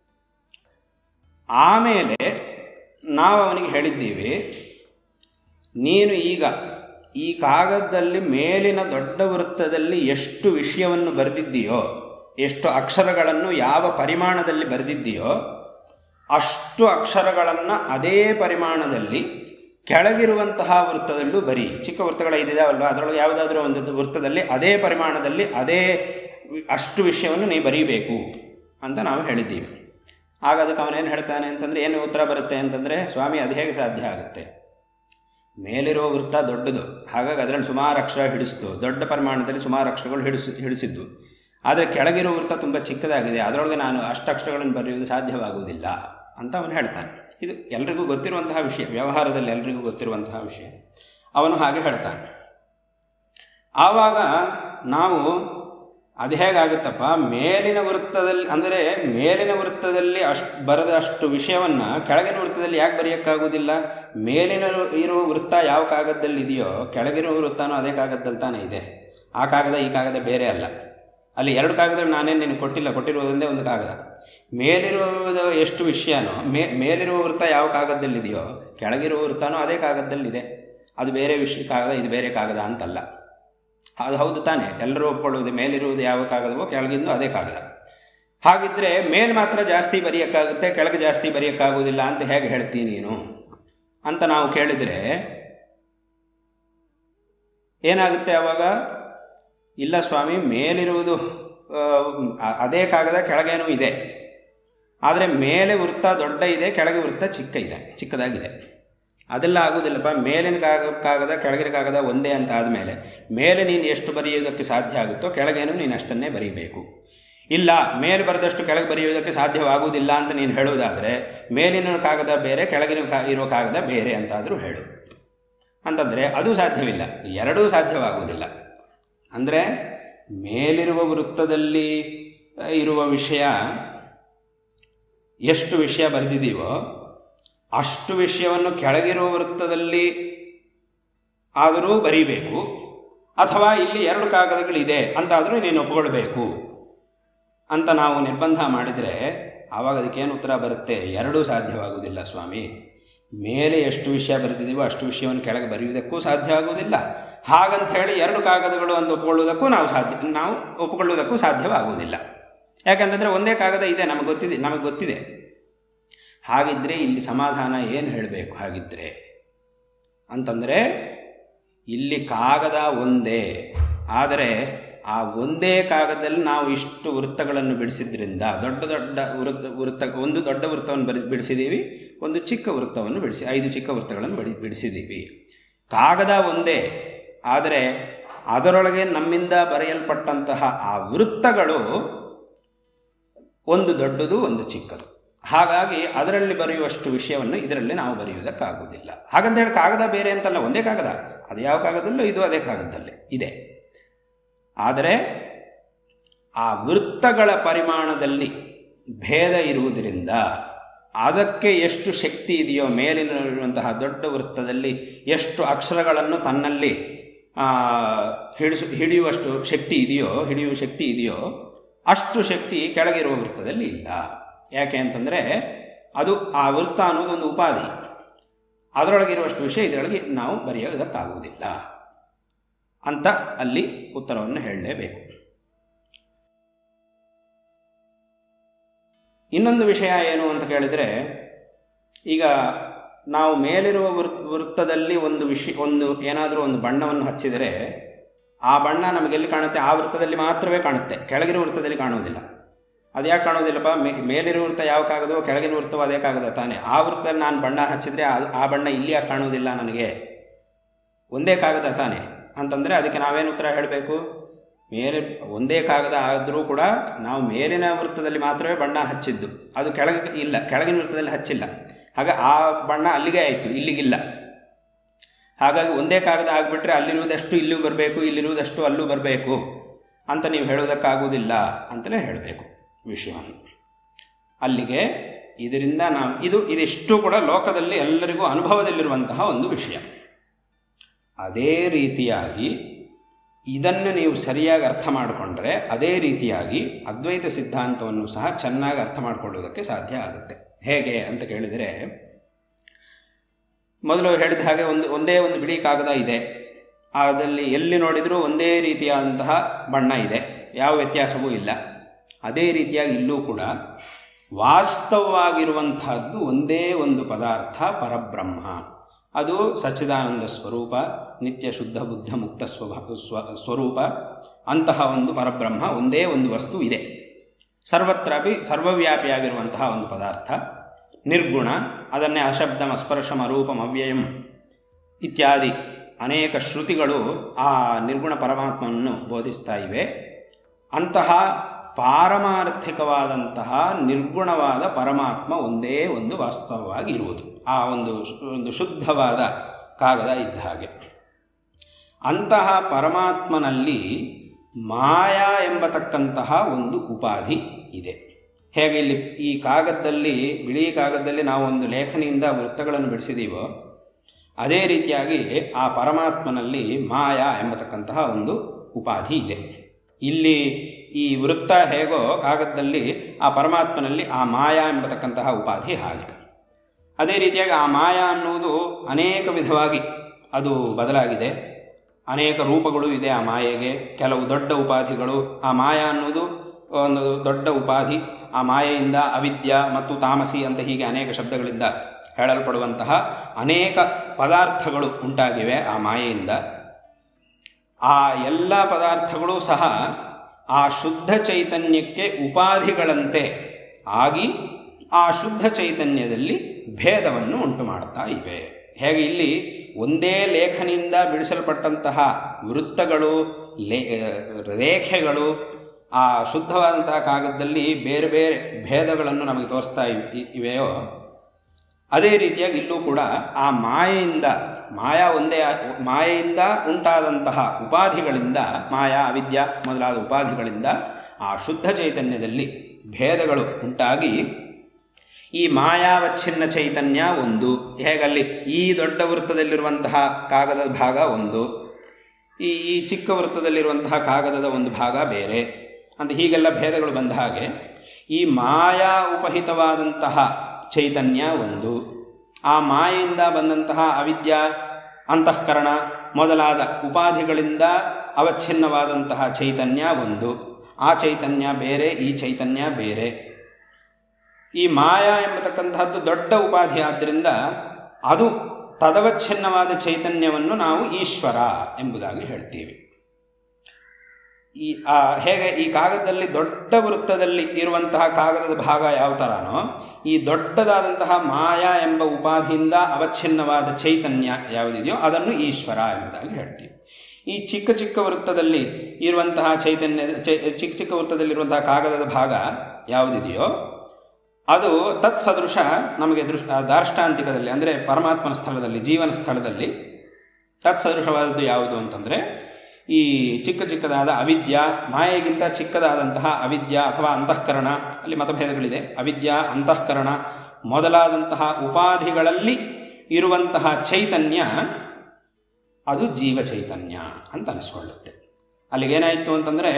ಆಮೇಲೆ ನಾವು ಅವನಿಗೆ ಹೇಳಿದ್ದೀವಿ ನೀನು ಈಗ ಈ ಕಾಗದದಲ್ಲಿ ಮೇಲಿನ ದೊಡ್ಡ ವೃತ್ತದಲ್ಲಿ ಎಷ್ಟು ವಿಷಯವನ್ನು ಬರೆದಿದ್ದೀಯೋ ಎಷ್ಟು ಅಕ್ಷರಗಳನ್ನು ಯಾವ ಪರಿಮಾಣದಲ್ಲಿ ಬರೆದಿದ್ದೀಯೋ ಅಷ್ಟು ಅಕ್ಷರಗಳನ್ನು ಅದೇ ಪರಿಮಾಣದಲ್ಲಿ ಕೆಳಗಿರುವಂತಹ ವೃತ್ತದಲ್ಲೂ ಬರಿ ಚಿಕ್ಕ ವೃತ್ತಗಳ ಇದಿದಾವಲ್ವ ಅದರೊಳಗೆ ಯಾವುದಾದ್ರೂ ಒಂದು ವೃತ್ತದಲ್ಲಿ ಅದೇ ಪರಿಮಾಣದಲ್ಲಿ ಅದೇ ಅಷ್ಟು ವಿಷಯವನ್ನು ನೀವು ಬರೀಬೇಕು ಅಂತ ನಾವು ಹೇಳಿದ್ದೀವಿ ಆಗ ಅದಕ್ಕೆ ಅವನೇನು ಹೇಳ್ತಾನೆ ಅಂತಂದರೆ ಏನು ಉತ್ತರ ಬರುತ್ತೆ ಅಂತಂದರೆ ಸ್ವಾಮಿ ಅದು ಹೇಗೆ ಸಾಧ್ಯ ಆಗುತ್ತೆ ಮೇಲಿರುವ ವೃತ್ತ ದೊಡ್ಡದು ಹಾಗಾಗಿ ಅದರಲ್ಲಿ ಸುಮಾರು ಅಕ್ಷರ ಹಿಡಿಸ್ತು ದೊಡ್ಡ ಪ್ರಮಾಣದಲ್ಲಿ ಸುಮಾರು ಅಕ್ಷರಗಳು ಹಿಡಿಸ್ ಹಿಡಿಸಿದ್ದು ಆದರೆ ಕೆಳಗಿರೋ ವೃತ್ತ ತುಂಬ ಚಿಕ್ಕದಾಗಿದೆ ಅದರೊಳಗೆ ನಾನು ಅಷ್ಟು ಅಕ್ಷರಗಳನ್ನು ಬರೆಯುವುದು ಸಾಧ್ಯವಾಗುವುದಿಲ್ಲ ಅಂತ ಅವನು ಹೇಳ್ತಾನೆ ಇದು ಎಲ್ರಿಗೂ ಗೊತ್ತಿರುವಂತಹ ವಿಷಯ ವ್ಯವಹಾರದಲ್ಲಿ ಎಲ್ರಿಗೂ ಗೊತ್ತಿರುವಂತಹ ವಿಷಯ ಅವನು ಹಾಗೆ ಹೇಳ್ತಾನೆ ಆವಾಗ ನಾವು ಅದು ಹೇಗಾಗುತ್ತಪ್ಪ ಮೇಲಿನ ವೃತ್ತದಲ್ಲಿ ಅಂದರೆ ಮೇಲಿನ ವೃತ್ತದಲ್ಲಿ ಅಷ್ಟು ಬರೆದ ಅಷ್ಟು ವಿಷಯವನ್ನು ಕೆಳಗಿನ ವೃತ್ತದಲ್ಲಿ ಯಾಕೆ ಬರೆಯೋಕ್ಕಾಗೋದಿಲ್ಲ ಮೇಲಿನ ಇರುವ ವೃತ್ತ ಯಾವ ಕಾಗದದಲ್ಲಿ ಇದೆಯೋ ಕೆಳಗಿರುವ ವೃತ್ತನೂ ಅದೇ ಕಾಗದದಲ್ಲಿ ತಾನೇ ಇದೆ ಆ ಕಾಗದ ಈ ಕಾಗದ ಬೇರೆ ಅಲ್ಲ ಅಲ್ಲಿ ಎರಡು ಕಾಗದಗಳು ನಾನೇನು ನಿನಗೆ ಕೊಟ್ಟಿಲ್ಲ ಕೊಟ್ಟಿರುವುದೊಂದೇ ಒಂದು ಕಾಗದ ಮೇಲಿರುವುದು ಎಷ್ಟು ವಿಷಯನೋ ಮೇ ಮೇಲಿರುವ ವೃತ್ತ ಯಾವ ಕಾಗದದಲ್ಲಿದೆಯೋ ಕೆಳಗಿರುವ ವೃತ್ತನೂ ಅದೇ ಕಾಗದದಲ್ಲಿದೆ ಅದು ಬೇರೆ ವಿಷಯ ಕಾಗದ ಇದು ಬೇರೆ ಕಾಗದ ಅಂತಲ್ಲ ಅದು ಹೌದು ತಾನೇ ಎಲ್ಲರೂ ಒಪ್ಕೊಳ್ಳುವುದು ಮೇಲಿರುವುದು ಯಾವ ಕಾಗದವೋ ಕೆಳಗಿಂದು ಅದೇ ಕಾಗದ ಹಾಗಿದ್ದರೆ ಮೇಲ್ ಮಾತ್ರ ಜಾಸ್ತಿ ಬರೆಯೋಕ್ಕಾಗುತ್ತೆ ಕೆಳಗೆ ಜಾಸ್ತಿ ಬರೆಯೋಕ್ಕಾಗೋದಿಲ್ಲ ಅಂತ ಹೇಗೆ ಹೇಳ್ತೀನಿ ನೀನು ಅಂತ ನಾವು ಕೇಳಿದರೆ ಏನಾಗುತ್ತೆ ಆವಾಗ ಇಲ್ಲ ಸ್ವಾಮಿ ಮೇಲಿರುವುದು ಆ, ಅದೇ ಕಾಗದ ಕೆಳಗೇನೂ ಇದೆ ಆದರೆ ಮೇಲೆ ವೃತ್ತ ದೊಡ್ಡ ಇದೆ ಕೆಳಗೆ ವೃತ್ತ ಚಿಕ್ಕ ಇದೆ ಚಿಕ್ಕದಾಗಿದೆ ಅದೆಲ್ಲ ಆಗುವುದಿಲ್ಲಪ್ಪ ಮೇಲಿನ ಕಾಗ ಕಾಗದ ಕೆಳಗಿನ ಕಾಗದ ಒಂದೇ ಅಂತ ಆದಮೇಲೆ ಮೇಲೆ ನೀನು ಎಷ್ಟು ಬರೆಯೋದಕ್ಕೆ ಸಾಧ್ಯ ಆಗುತ್ತೋ ಕೆಳಗೇನು ನೀನು ಅಷ್ಟನ್ನೇ ಬರೀಬೇಕು ಇಲ್ಲ ಮೇಲೆ ಬರೆದಷ್ಟು ಕೆಳಗೆ ಬರೆಯುವುದಕ್ಕೆ ಸಾಧ್ಯವಾಗುವುದಿಲ್ಲ ಅಂತ ನೀನು ಹೇಳುವುದಾದರೆ ಮೇಲಿನ ಕಾಗದ ಬೇರೆ ಕೆಳಗಿನ ಕಾ ಇರೋ ಕಾಗದ ಬೇರೆ ಅಂತಾದರೂ ಹೇಳು ಅಂತಂದರೆ ಅದು ಸಾಧ್ಯವಿಲ್ಲ ಎರಡೂ ಸಾಧ್ಯವಾಗುವುದಿಲ್ಲ ಅಂದರೆ ಮೇಲಿರುವ ವೃತ್ತದಲ್ಲಿ ಆ, ಇರುವ ವಿಷಯ ಎಷ್ಟು ವಿಷಯ ಬರೆದಿದ್ದೀವೋ ಅಷ್ಟು ವಿಷಯವನ್ನು ಕೆಳಗಿರುವ ವೃತ್ತದಲ್ಲಿ ಆದರೂ ಬರೀಬೇಕು ಅಥವಾ ಇಲ್ಲಿ ಎರಡು ಕಾಗದಗಳಿದೆ ಅಂತಾದರೂ ನೀನು ಒಪ್ಕೊಳ್ಬೇಕು ಅಂತ ನಾವು ನಿರ್ಬಂಧ ಮಾಡಿದರೆ ಆವಾಗ ಅದಕ್ಕೇನು ಉತ್ತರ ಬರುತ್ತೆ ಎರಡೂ ಸಾಧ್ಯವಾಗುವುದಿಲ್ಲ ಸ್ವಾಮಿ ಮೇಲೆ ಎಷ್ಟು ವಿಷಯ ಬರೆದಿದ್ದೀವೋ ಅಷ್ಟು ವಿಷಯವನ್ನು ಕೆಳಗೆ ಬರೆಯುವುದಕ್ಕೂ ಸಾಧ್ಯ ಆಗುವುದಿಲ್ಲ ಹಾಗಂತ ಹೇಳಿ ಎರಡು ಕಾಗದಗಳು ಅಂತ ಒಪ್ಕೊಳ್ಳುವುದಕ್ಕೂ ನಾವು ಸಾಧ್ಯ ನಾವು ಒಪ್ಪಿಕೊಳ್ಳುವುದಕ್ಕೂ ಸಾಧ್ಯವಾಗುವುದಿಲ್ಲ ಯಾಕಂತಂದರೆ ಒಂದೇ ಕಾಗದ ಇದೆ ನಮಗೆ ಗೊತ್ತಿದೆ ನಮಗೆ ಗೊತ್ತಿದೆ ಹಾಗಿದ್ದರೆ ಇಲ್ಲಿ ಸಮಾಧಾನ ಏನು ಹೇಳಬೇಕು ಹಾಗಿದ್ದರೆ ಅಂತಂದರೆ ಇಲ್ಲಿ ಕಾಗದ ಒಂದೇ ಆದರೆ ಆ ಒಂದೇ ಕಾಗದದಲ್ಲಿ ನಾವು ಇಷ್ಟು ವೃತ್ತಗಳನ್ನು ಬಿಡಿಸಿದ್ರಿಂದ ದೊಡ್ಡ ದೊಡ್ಡ ವೃತ್ತ ವೃತ್ತ ಒಂದು ದೊಡ್ಡ ವೃತ್ತವನ್ನು ಬರಿ ಬಿಡಿಸಿದ್ದೀವಿ ಒಂದು ಚಿಕ್ಕ ವೃತ್ತವನ್ನು ಬಿಡಿಸಿ ಐದು ಚಿಕ್ಕ ವೃತ್ತಗಳನ್ನು ಬಿಡಿ ಬಿಡಿಸಿದ್ದೀವಿ ಕಾಗದ ಒಂದೇ ಆದರೆ ಅದರೊಳಗೆ ನಮ್ಮಿಂದ ಬರೆಯಲ್ಪಟ್ಟಂತಹ ಆ ವೃತ್ತಗಳು ಒಂದು ದೊಡ್ಡದು ಒಂದು ಚಿಕ್ಕದು ಹಾಗಾಗಿ ಅದರಲ್ಲಿ ಬರೆಯುವಷ್ಟು ವಿಷಯವನ್ನು ಇದರಲ್ಲಿ ನಾವು ಬರೆಯುವುದಕ್ಕಾಗುವುದಿಲ್ಲ ಹಾಗಂತ ಹೇಳಿ ಕಾಗದ ಬೇರೆ ಅಂತಲ್ಲ ಒಂದೇ ಕಾಗದ ಅದು ಯಾವ ಕಾಗದಲ್ಲೂ ಇದು ಅದೇ ಕಾಗದದಲ್ಲಿ ಇದೆ ಆದರೆ ಆ ವೃತ್ತಗಳ ಪರಿಮಾಣದಲ್ಲಿ ಭೇದ ಇರುವುದರಿಂದ ಅದಕ್ಕೆ ಎಷ್ಟು ಶಕ್ತಿ ಇದೆಯೋ ಮೇಲಿನಲ್ಲಿರುವಂತಹ ದೊಡ್ಡ ವೃತ್ತದಲ್ಲಿ ಎಷ್ಟು ಅಕ್ಷರಗಳನ್ನು ತನ್ನಲ್ಲಿ ಆ, ಹಿಡಿಸು ಹಿಡಿಯುವಷ್ಟು ಶಕ್ತಿ ಇದೆಯೋ ಹಿಡಿಯುವ ಶಕ್ತಿ ಇದೆಯೋ ಅಷ್ಟು ಶಕ್ತಿ ಕೆಳಗಿರುವ ವೃತ್ತದಲ್ಲಿ ಇಲ್ಲ ಯಾಕೆ ಅಂತಂದರೆ ಅದು ಆ ವೃತ್ತ ಅನ್ನೋದು ಒಂದು ಉಪಾಧಿ ಅದರೊಳಗಿರುವಷ್ಟು ವಿಷಯ ಇದರೊಳಗೆ ನಾವು ಬರೆಯೋದಕ್ಕಾಗುವುದಿಲ್ಲ ಅಂತ ಅಲ್ಲಿ ಉತ್ತರವನ್ನು ಹೇಳಲೇಬೇಕು ಇನ್ನೊಂದು ವಿಷಯ ಏನು ಅಂತ ಕೇಳಿದರೆ ಈಗ ನಾವು ಮೇಲಿರುವ ವೃತ್ ವೃತ್ತದಲ್ಲಿ ಒಂದು ವಿಷಯ ಒಂದು ಏನಾದರೂ ಒಂದು ಬಣ್ಣವನ್ನು ಹಚ್ಚಿದರೆ ಆ ಬಣ್ಣ ನಮಗೆಲ್ಲಿ ಕಾಣುತ್ತೆ ಆ ವೃತ್ತದಲ್ಲಿ ಮಾತ್ರವೇ ಕಾಣುತ್ತೆ ಕೆಳಗಿರುವ ವೃತ್ತದಲ್ಲಿ ಕಾಣುವುದಿಲ್ಲ ಅದು ಯಾಕೆ ಕಾಣುವುದಿಲ್ಲಪ್ಪ ಮೇ ಮೇಲಿರುವ ವೃತ್ತ ಯಾವ ಕಾಗದವೋ ಕೆಳಗಿನ ವೃತ್ತವೋ ಅದೇ ಕಾಗದ ತಾನೇ ಆ ವೃತ್ತದಲ್ಲಿ ನಾನು ಬಣ್ಣ ಹಚ್ಚಿದರೆ ಆ- ಆ ಬಣ್ಣ ಇಲ್ಲಿ ಯಾಕೆ ಕಾಣುವುದಿಲ್ಲ ನನಗೆ ಒಂದೇ ಕಾಗದ ತಾನೇ ಅಂತಂದರೆ ಅದಕ್ಕೆ ನಾವೇನು ಉತ್ತರ ಹೇಳಬೇಕು ಮೇಲೆ ಒಂದೇ ಕಾಗದ ಆದರೂ ಕೂಡ ನಾವು ಮೇಲಿನ ವೃತ್ತದಲ್ಲಿ ಮಾತ್ರವೇ ಬಣ್ಣ ಹಚ್ಚಿದ್ದು ಅದು ಕೆಳಗೆ ಇಲ್ಲ ಕೆಳಗಿನ ವೃತ್ತದಲ್ಲಿ ಹಚ್ಚಿಲ್ಲ ಹಾಗೆ ಆ ಬಣ್ಣ ಅಲ್ಲಿಗೆ ಆಯಿತು ಇಲ್ಲಿಗಿಲ್ಲ ಹಾಗಾಗಿ ಒಂದೇ ಕಾಗದ ಆಗಿಬಿಟ್ರೆ ಅಲ್ಲಿರುವುದಷ್ಟು ಇಲ್ಲಿಗೂ ಬರಬೇಕು ಇಲ್ಲಿರುವುದಷ್ಟು ಅಲ್ಲೂ ಬರಬೇಕು ಅಂತ ನೀವು ಹೇಳುವುದಕ್ಕಾಗುವುದಿಲ್ಲ ಅಂತಲೇ ಹೇಳಬೇಕು ವಿಷಯವನ್ನು ಅಲ್ಲಿಗೆ ಇದರಿಂದ ನಾವು ಇದು ಇದಿಷ್ಟು ಕೂಡ ಲೋಕದಲ್ಲಿ ಎಲ್ಲರಿಗೂ ಅನುಭವದಲ್ಲಿರುವಂತಹ ಒಂದು ವಿಷಯ ಅದೇ ರೀತಿಯಾಗಿ ಇದನ್ನು ನೀವು ಸರಿಯಾಗಿ ಅರ್ಥ ಮಾಡಿಕೊಂಡ್ರೆ ಅದೇ ರೀತಿಯಾಗಿ ಅದ್ವೈತ ಸಿದ್ಧಾಂತವನ್ನು ಸಹ ಚೆನ್ನಾಗಿ ಅರ್ಥ ಮಾಡಿಕೊಳ್ಳುವುದಕ್ಕೆ ಸಾಧ್ಯ ಆಗುತ್ತೆ ಹೇಗೆ ಅಂತ ಕೇಳಿದರೆ ಮೊದಲು ಹೇಳಿದ ಹಾಗೆ ಒಂದು ಒಂದೇ ಒಂದು ಬಿಳಿ ಕಾಗದ ಇದೆ ಅದರಲ್ಲಿ ಎಲ್ಲಿ ನೋಡಿದರೂ ಒಂದೇ ರೀತಿಯಾದಂತಹ ಬಣ್ಣ ಇದೆ ಯಾವ ವ್ಯತ್ಯಾಸವೂ ಇಲ್ಲ ಅದೇ ರೀತಿಯಾಗಿ ಇಲ್ಲೂ ಕೂಡ ವಾಸ್ತವವಾಗಿರುವಂತಹದ್ದು ಒಂದೇ ಒಂದು ಪದಾರ್ಥ ಪರಬ್ರಹ್ಮ ಅದು ಸಚ್ಚಿದಾನಂದ ಸ್ವರೂಪ ನಿತ್ಯ ಶುದ್ಧ ಬುದ್ಧ ಮುಕ್ತ ಸ್ವಭಾ ಸ್ವ ಸ್ವರೂಪ ಅಂತಹ ಒಂದು ಪರಬ್ರಹ್ಮ ಒಂದೇ ಒಂದು ವಸ್ತು ಇದೆ ಸರ್ವತ್ರಾಪಿ ಸರ್ವವ್ಯಾಪಿಯಾಗಿರುವಂತಹ ಒಂದು ಪದಾರ್ಥ ನಿರ್ಗುಣ ಅದನ್ನೇ ಅಶಬ್ದಂ ಅಸ್ಪರ್ಶಂ ಅರೂಪಂ ಅವ್ಯಯಂ ಇತ್ಯಾದಿ ಅನೇಕ ಶ್ರುತಿಗಳು ಆ ನಿರ್ಗುಣ ಪರಮಾತ್ಮವನ್ನು ಬೋಧಿಸ್ತಾ ಇವೆ ಅಂತಹ ಪಾರಮಾರ್ಥಿಕವಾದಂತಹ ನಿರ್ಗುಣವಾದ ಪರಮಾತ್ಮ ಒಂದೇ ಒಂದು ವಾಸ್ತವವಾಗಿ ಇರುವುದು ಆ ಒಂದು ಒಂದು ಶುದ್ಧವಾದ ಕಾಗದ ಇದ್ದ ಹಾಗೆ ಅಂತಹ ಪರಮಾತ್ಮನಲ್ಲಿ ಮಾಯಾ ಎಂಬತಕ್ಕಂತಹ ಒಂದು ಉಪಾಧಿ ಇದೆ ಹೇಗೆ ಇಲ್ಲಿ ಈ ಕಾಗದದಲ್ಲಿ ಬಿಳಿ ಕಾಗದದಲ್ಲಿ ನಾವು ಒಂದು ಲೇಖನಿಯಿಂದ ವೃತ್ತಗಳನ್ನು ಬಿಡಿಸಿದೀವೋ ಅದೇ ರೀತಿಯಾಗಿ ಆ ಪರಮಾತ್ಮನಲ್ಲಿ ಮಾಯಾ ಎಂಬತಕ್ಕಂತಹ ಒಂದು ಉಪಾಧಿ ಇದೆ ಇಲ್ಲಿ ಈ ವೃತ್ತ ಹೇಗೋ ಕಾಗದದಲ್ಲಿ ಆ ಪರಮಾತ್ಮನಲ್ಲಿ ಆ ಮಾಯಾ ಎಂಬತಕ್ಕಂತಹ ಉಪಾಧಿ ಹಾಗೆ ಅದೇ ರೀತಿಯಾಗಿ ಆ ಮಾಯಾ ಅನ್ನುವುದು ಅನೇಕ ವಿಧವಾಗಿ ಅದು ಬದಲಾಗಿದೆ ಅನೇಕ ರೂಪಗಳು ಇದೆ ಆ ಮಾಯೆಗೆ ಕೆಲವು ದೊಡ್ಡ ಉಪಾಧಿಗಳು ಆ ಮಾಯಾ ಅನ್ನುವುದು ಒಂದು ದೊಡ್ಡ ಉಪಾಧಿ ಆ ಮಾಯೆಯಿಂದ ಅವಿದ್ಯ ಮತ್ತು ತಾಮಸಿ ಅಂತ ಹೀಗೆ ಅನೇಕ ಶಬ್ದಗಳಿಂದ ಹೇಳಲ್ಪಡುವಂತಹ ಅನೇಕ ಪದಾರ್ಥಗಳು ಉಂಟಾಗಿವೆ ಆ ಮಾಯೆಯಿಂದ ಆ ಎಲ್ಲ ಪದಾರ್ಥಗಳು ಸಹ ಆ ಶುದ್ಧ ಚೈತನ್ಯಕ್ಕೆ ಉಪಾಧಿಗಳಂತೆ ಆಗಿ ಆ ಶುದ್ಧ ಚೈತನ್ಯದಲ್ಲಿ ಭೇದವನ್ನು ಉಂಟು ಮಾಡ್ತಾ ಇವೆ ಹೇಗೆ ಇಲ್ಲಿ ಒಂದೇ ಲೇಖನಿಯಿಂದ ಬಿಡಿಸಲ್ಪಟ್ಟಂತಹ ವೃತ್ತಗಳು ಲೇ ರೇಖೆಗಳು ಆ ಶುದ್ಧವಾದಂತಹ ಕಾಗದದಲ್ಲಿ ಬೇರೆ ಬೇರೆ ಭೇದಗಳನ್ನು ನಮಗೆ ತೋರಿಸ್ತಾ ಇವ್- ಇವೆಯೋ ಅದೇ ರೀತಿಯಾಗಿ ಇಲ್ಲೂ ಕೂಡ ಆ ಮಾಯೆಯಿಂದ ಮಾಯಾ ಒಂದೇ ಆ- ಮಾಯೆಯಿಂದ ಉಂಟಾದಂತಹ ಉಪಾಧಿಗಳಿಂದ ಮಾಯಾ ಅವಿದ್ಯ ಮೊದಲಾದ ಉಪಾಧಿಗಳಿಂದ ಆ ಶುದ್ಧ ಚೈತನ್ಯದಲ್ಲಿ ಭೇದಗಳು ಉಂಟಾಗಿ ಈ ಮಾಯಾವಚ್ಛಿನ್ನ ಚೈತನ್ಯ ಒಂದು ಹೇಗಲ್ಲಿ ಈ ದೊಡ್ಡ ವೃತ್ತದಲ್ಲಿರುವಂತಹ ಕಾಗದದ ಭಾಗ ಒಂದು ಈ ಈ ಚಿಕ್ಕ ವೃತ್ತದಲ್ಲಿರುವಂತಹ ಕಾಗದದ ಒಂದು ಭಾಗ ಬೇರೆ ಅಂತ ಹೀಗೆಲ್ಲ ಭೇದಗಳು ಬಂದ ಹಾಗೆ ಈ ಮಾಯಾ ಉಪಹಿತವಾದಂತಹ ಚೈತನ್ಯ ಒಂದು ಆ ಮಾಯೆಯಿಂದ ಬಂದಂತಹ ಅವಿದ್ಯಾ ಅಂತಃಕರಣ ಮೊದಲಾದ ಉಪಾಧಿಗಳಿಂದ ಅವಚ್ಛಿನ್ನವಾದಂತಹ ಚೈತನ್ಯ ಒಂದು ಆ ಚೈತನ್ಯ ಬೇರೆ ಈ ಚೈತನ್ಯ ಬೇರೆ ಈ ಮಾಯಾ ಎಂಬತಕ್ಕಂತಹದ್ದು ದೊಡ್ಡ ಉಪಾಧಿ ಆದ್ದರಿಂದ ಅದು ತದವಚ್ಛಿನ್ನವಾದ ಚೈತನ್ಯವನ್ನು ನಾವು ಈಶ್ವರ ಎಂಬುದಾಗಿ ಹೇಳ್ತೀವಿ ಈ ಆ ಹೇಗೆ ಈ ಕಾಗದದಲ್ಲಿ ದೊಡ್ಡ ವೃತ್ತದಲ್ಲಿ ಇರುವಂತಹ ಕಾಗದದ ಭಾಗ ಯಾವ ಥರನೋ ಈ ದೊಡ್ಡದಾದಂತಹ ಮಾಯಾ ಎಂಬ ಉಪಾಧಿಯಿಂದ ಅವಚ್ಛಿನ್ನವಾದ ಚೈತನ್ಯ ಯಾವುದಿದೆಯೋ ಅದನ್ನು ಈಶ್ವರ ಎಂಬುದಾಗಿ ಹೇಳ್ತೀವಿ ಈ ಚಿಕ್ಕ ಚಿಕ್ಕ ವೃತ್ತದಲ್ಲಿ ಇರುವಂತಹ ಚೈತನ್ಯ ಚೈ ಚಿಕ್ಕ ಚಿಕ್ಕ ವೃತ್ತದಲ್ಲಿರುವಂತಹ ಕಾಗದದ ಭಾಗ ಯಾವುದಿದೆಯೋ ಅದು ತತ್ಸದೃಶ ನಮಗೆ ದೃಶ್ ದಾರ್ಷ್ಟಾಂತಿಕದಲ್ಲಿ ಅಂದರೆ ಪರಮಾತ್ಮನ ಸ್ಥಳದಲ್ಲಿ ಜೀವನ ಸ್ಥಳದಲ್ಲಿ ತತ್ಸದೃಶವಾದದ್ದು ಯಾವುದು ಅಂತಂದರೆ ಈ ಚಿಕ್ಕ ಚಿಕ್ಕದಾದ ಅವಿದ್ಯ ಮಾಯೆಗಿಂತ ಚಿಕ್ಕದಾದಂತಹ ಅವಿದ್ಯ ಅಥವಾ ಅಂತಃಕರಣ ಅಲ್ಲಿ ಮತಭೇದಗಳಿದೆ ಅವಿದ್ಯ ಅಂತಃಕರಣ ಮೊದಲಾದಂತಹ ಉಪಾಧಿಗಳಲ್ಲಿ ಇರುವಂತಹ ಚೈತನ್ಯ ಅದು ಜೀವ ಚೈತನ್ಯ ಅಂತ ಅನಿಸ್ಕೊಳ್ಳುತ್ತೆ ಅಲ್ಲಿಗೇನಾಯಿತು ಅಂತಂದರೆ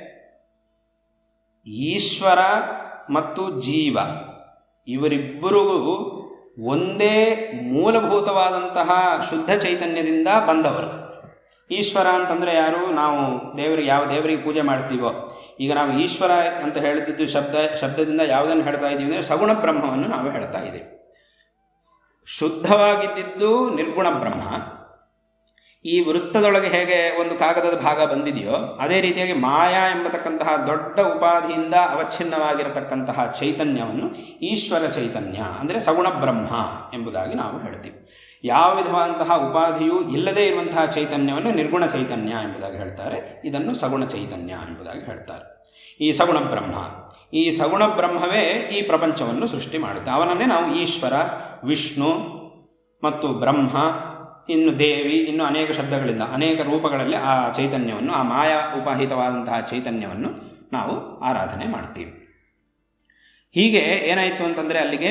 ಈಶ್ವರ ಮತ್ತು ಜೀವ ಇವರಿಬ್ಬರಿಗೂ ಒಂದೇ ಮೂಲಭೂತವಾದಂತಹ ಶುದ್ಧ ಚೈತನ್ಯದಿಂದ ಬಂದವರು ಈಶ್ವರ ಅಂತಂದರೆ ಯಾರು ನಾವು ದೇವರಿಗೆ ಯಾವ ದೇವರಿಗೆ ಪೂಜೆ ಮಾಡ್ತೀವೋ ಈಗ ನಾವು ಈಶ್ವರ ಅಂತ ಹೇಳ್ತಿದ್ದು ಶಬ್ದ ಶಬ್ದದಿಂದ ಯಾವುದನ್ನು ಹೇಳ್ತಾ ಇದ್ದೀವಿ ಅಂದರೆ ಸಗುಣ ಬ್ರಹ್ಮವನ್ನು ನಾವು ಹೇಳ್ತಾ ಇದ್ದೀವಿ ಶುದ್ಧವಾಗಿದ್ದಿದ್ದು ನಿರ್ಗುಣ ಬ್ರಹ್ಮ ಈ ವೃತ್ತದೊಳಗೆ ಹೇಗೆ ಒಂದು ಕಾಗದದ ಭಾಗ ಬಂದಿದೆಯೋ ಅದೇ ರೀತಿಯಾಗಿ ಮಾಯಾ ಎಂಬತಕ್ಕಂತಹ ದೊಡ್ಡ ಉಪಾಧಿಯಿಂದ ಅವಚ್ಛಿನ್ನವಾಗಿರತಕ್ಕಂತಹ ಚೈತನ್ಯವನ್ನು ಈಶ್ವರ ಚೈತನ್ಯ ಅಂದರೆ ಸಗುಣ ಬ್ರಹ್ಮ ಎಂಬುದಾಗಿ ನಾವು ಹೇಳ್ತೀವಿ ಯಾವ ವಿಧವಾದಂತಹ ಉಪಾಧಿಯೂ ಇಲ್ಲದೇ ಇರುವಂತಹ ಚೈತನ್ಯವನ್ನು ನಿರ್ಗುಣ ಚೈತನ್ಯ ಎಂಬುದಾಗಿ ಹೇಳ್ತಾರೆ ಇದನ್ನು ಸಗುಣ ಚೈತನ್ಯ ಎಂಬುದಾಗಿ ಹೇಳ್ತಾರೆ ಈ ಸಗುಣ ಬ್ರಹ್ಮ ಈ ಸಗುಣ ಬ್ರಹ್ಮವೇ ಈ ಪ್ರಪಂಚವನ್ನು ಸೃಷ್ಟಿ ಮಾಡುತ್ತೆ ಅವನನ್ನೇ ನಾವು ಈಶ್ವರ ವಿಷ್ಣು ಮತ್ತು ಬ್ರಹ್ಮ ಇನ್ನು ದೇವಿ ಇನ್ನು ಅನೇಕ ಶಬ್ದಗಳಿಂದ ಅನೇಕ ರೂಪಗಳಲ್ಲಿ ಆ ಚೈತನ್ಯವನ್ನು ಆ ಮಾಯಾ ಉಪಹಿತವಾದಂತಹ ಚೈತನ್ಯವನ್ನು ನಾವು ಆರಾಧನೆ ಮಾಡ್ತೀವಿ ಹೀಗೆ ಏನಾಯಿತು ಅಂತಂದರೆ ಅಲ್ಲಿಗೆ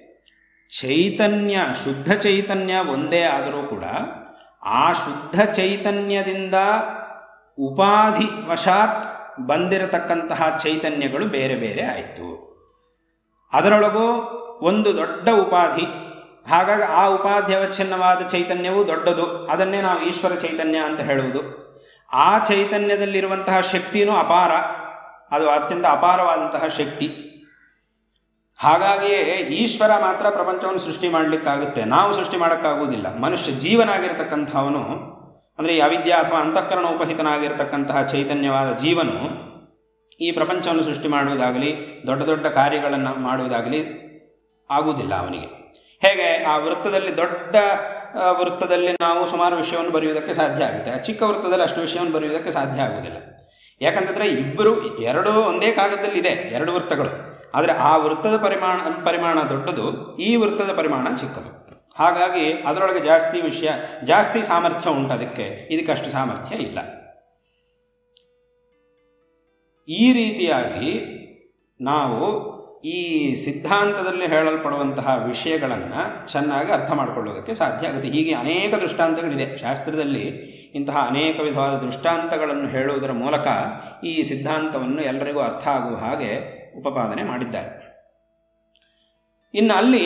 ಚೈತನ್ಯ ಶುದ್ಧ ಚೈತನ್ಯ ಒಂದೇ ಆದರೂ ಕೂಡ ಆ ಶುದ್ಧ ಚೈತನ್ಯದಿಂದ ಉಪಾಧಿ ವಶಾತ್ ಬಂದಿರತಕ್ಕಂತಹ ಚೈತನ್ಯಗಳು ಬೇರೆ ಬೇರೆ ಆಯಿತು ಅದರೊಳಗೂ ಒಂದು ದೊಡ್ಡ ಉಪಾಧಿ ಹಾಗಾಗಿ ಆ ಉಪಾಧಿ ಅವಚ್ಛಿನ್ನವಾದ ಚೈತನ್ಯವು ದೊಡ್ಡದು ಅದನ್ನೇ ನಾವು ಈಶ್ವರ ಚೈತನ್ಯ ಅಂತ ಹೇಳುವುದು ಆ ಚೈತನ್ಯದಲ್ಲಿರುವಂತಹ ಶಕ್ತಿಯೂ ಅಪಾರ ಅದು ಅತ್ಯಂತ ಅಪಾರವಾದಂತಹ ಶಕ್ತಿ ಹಾಗಾಗಿಯೇ ಈಶ್ವರ ಮಾತ್ರ ಪ್ರಪಂಚವನ್ನು ಸೃಷ್ಟಿ ಮಾಡಲಿಕ್ಕಾಗುತ್ತೆ ನಾವು ಸೃಷ್ಟಿ ಮಾಡೋಕ್ಕಾಗುವುದಿಲ್ಲ ಮನುಷ್ಯ ಜೀವನಾಗಿರ್ತಕ್ಕಂಥವನು ಅಂದರೆ ಈ ಅವಿದ್ಯಾ ಅಥವಾ ಅಂತಃಕರಣ ಉಪಹಿತನಾಗಿರ್ತಕ್ಕಂತಹ ಚೈತನ್ಯವಾದ ಜೀವನು ಈ ಪ್ರಪಂಚವನ್ನು ಸೃಷ್ಟಿ ಮಾಡುವುದಾಗಲಿ ದೊಡ್ಡ ದೊಡ್ಡ ಕಾರ್ಯಗಳನ್ನು ಮಾಡುವುದಾಗಲಿ ಆಗುವುದಿಲ್ಲ ಅವನಿಗೆ ಹೇಗೆ ಆ ವೃತ್ತದಲ್ಲಿ ದೊಡ್ಡ ಆ, ವೃತ್ತದಲ್ಲಿ ನಾವು ಸುಮಾರು ವಿಷಯವನ್ನು ಬರೆಯುವುದಕ್ಕೆ ಸಾಧ್ಯ ಆಗುತ್ತೆ ಆ ಚಿಕ್ಕ ವೃತ್ತದಲ್ಲಿ ಅಷ್ಟು ವಿಷಯವನ್ನು ಬರೆಯುವುದಕ್ಕೆ ಸಾಧ್ಯ ಆಗುವುದಿಲ್ಲ ಯಾಕಂತಂದರೆ ಇಬ್ಬರು ಎರಡೂ ಒಂದೇ ಕಾಗದದಲ್ಲಿದೆ ಎರಡು ವೃತ್ತಗಳು ಆದರೆ ಆ ವೃತ್ತದ ಪರಿಮಾಣ ಪರಿಮಾಣ ದೊಡ್ಡದು ಈ ವೃತ್ತದ ಪರಿಮಾಣ ಚಿಕ್ಕದು ಹಾಗಾಗಿ ಅದರೊಳಗೆ ಜಾಸ್ತಿ ವಿಷಯ ಜಾಸ್ತಿ ಸಾಮರ್ಥ್ಯ ಉಂಟು ಅದಕ್ಕೆ ಇದಕ್ಕಷ್ಟು ಸಾಮರ್ಥ್ಯ ಇಲ್ಲ ಈ ರೀತಿಯಾಗಿ ನಾವು ಈ ಸಿದ್ಧಾಂತದಲ್ಲಿ ಹೇಳಲ್ಪಡುವಂತಹ ವಿಷಯಗಳನ್ನು ಚೆನ್ನಾಗಿ ಅರ್ಥ ಮಾಡಿಕೊಳ್ಳೋದಕ್ಕೆ ಸಾಧ್ಯ ಆಗುತ್ತೆ ಹೀಗೆ ಅನೇಕ ದೃಷ್ಟಾಂತಗಳಿದೆ ಶಾಸ್ತ್ರದಲ್ಲಿ ಇಂತಹ ಅನೇಕ ವಿಧವಾದ ದೃಷ್ಟಾಂತಗಳನ್ನು ಹೇಳುವುದರ ಮೂಲಕ ಈ ಸಿದ್ಧಾಂತವನ್ನು ಎಲ್ಲರಿಗೂ ಅರ್ಥ ಆಗುವ ಹಾಗೆ ಉಪಪಾದನೆ ಮಾಡಿದ್ದಾರೆ ಇನ್ನು ಅಲ್ಲಿ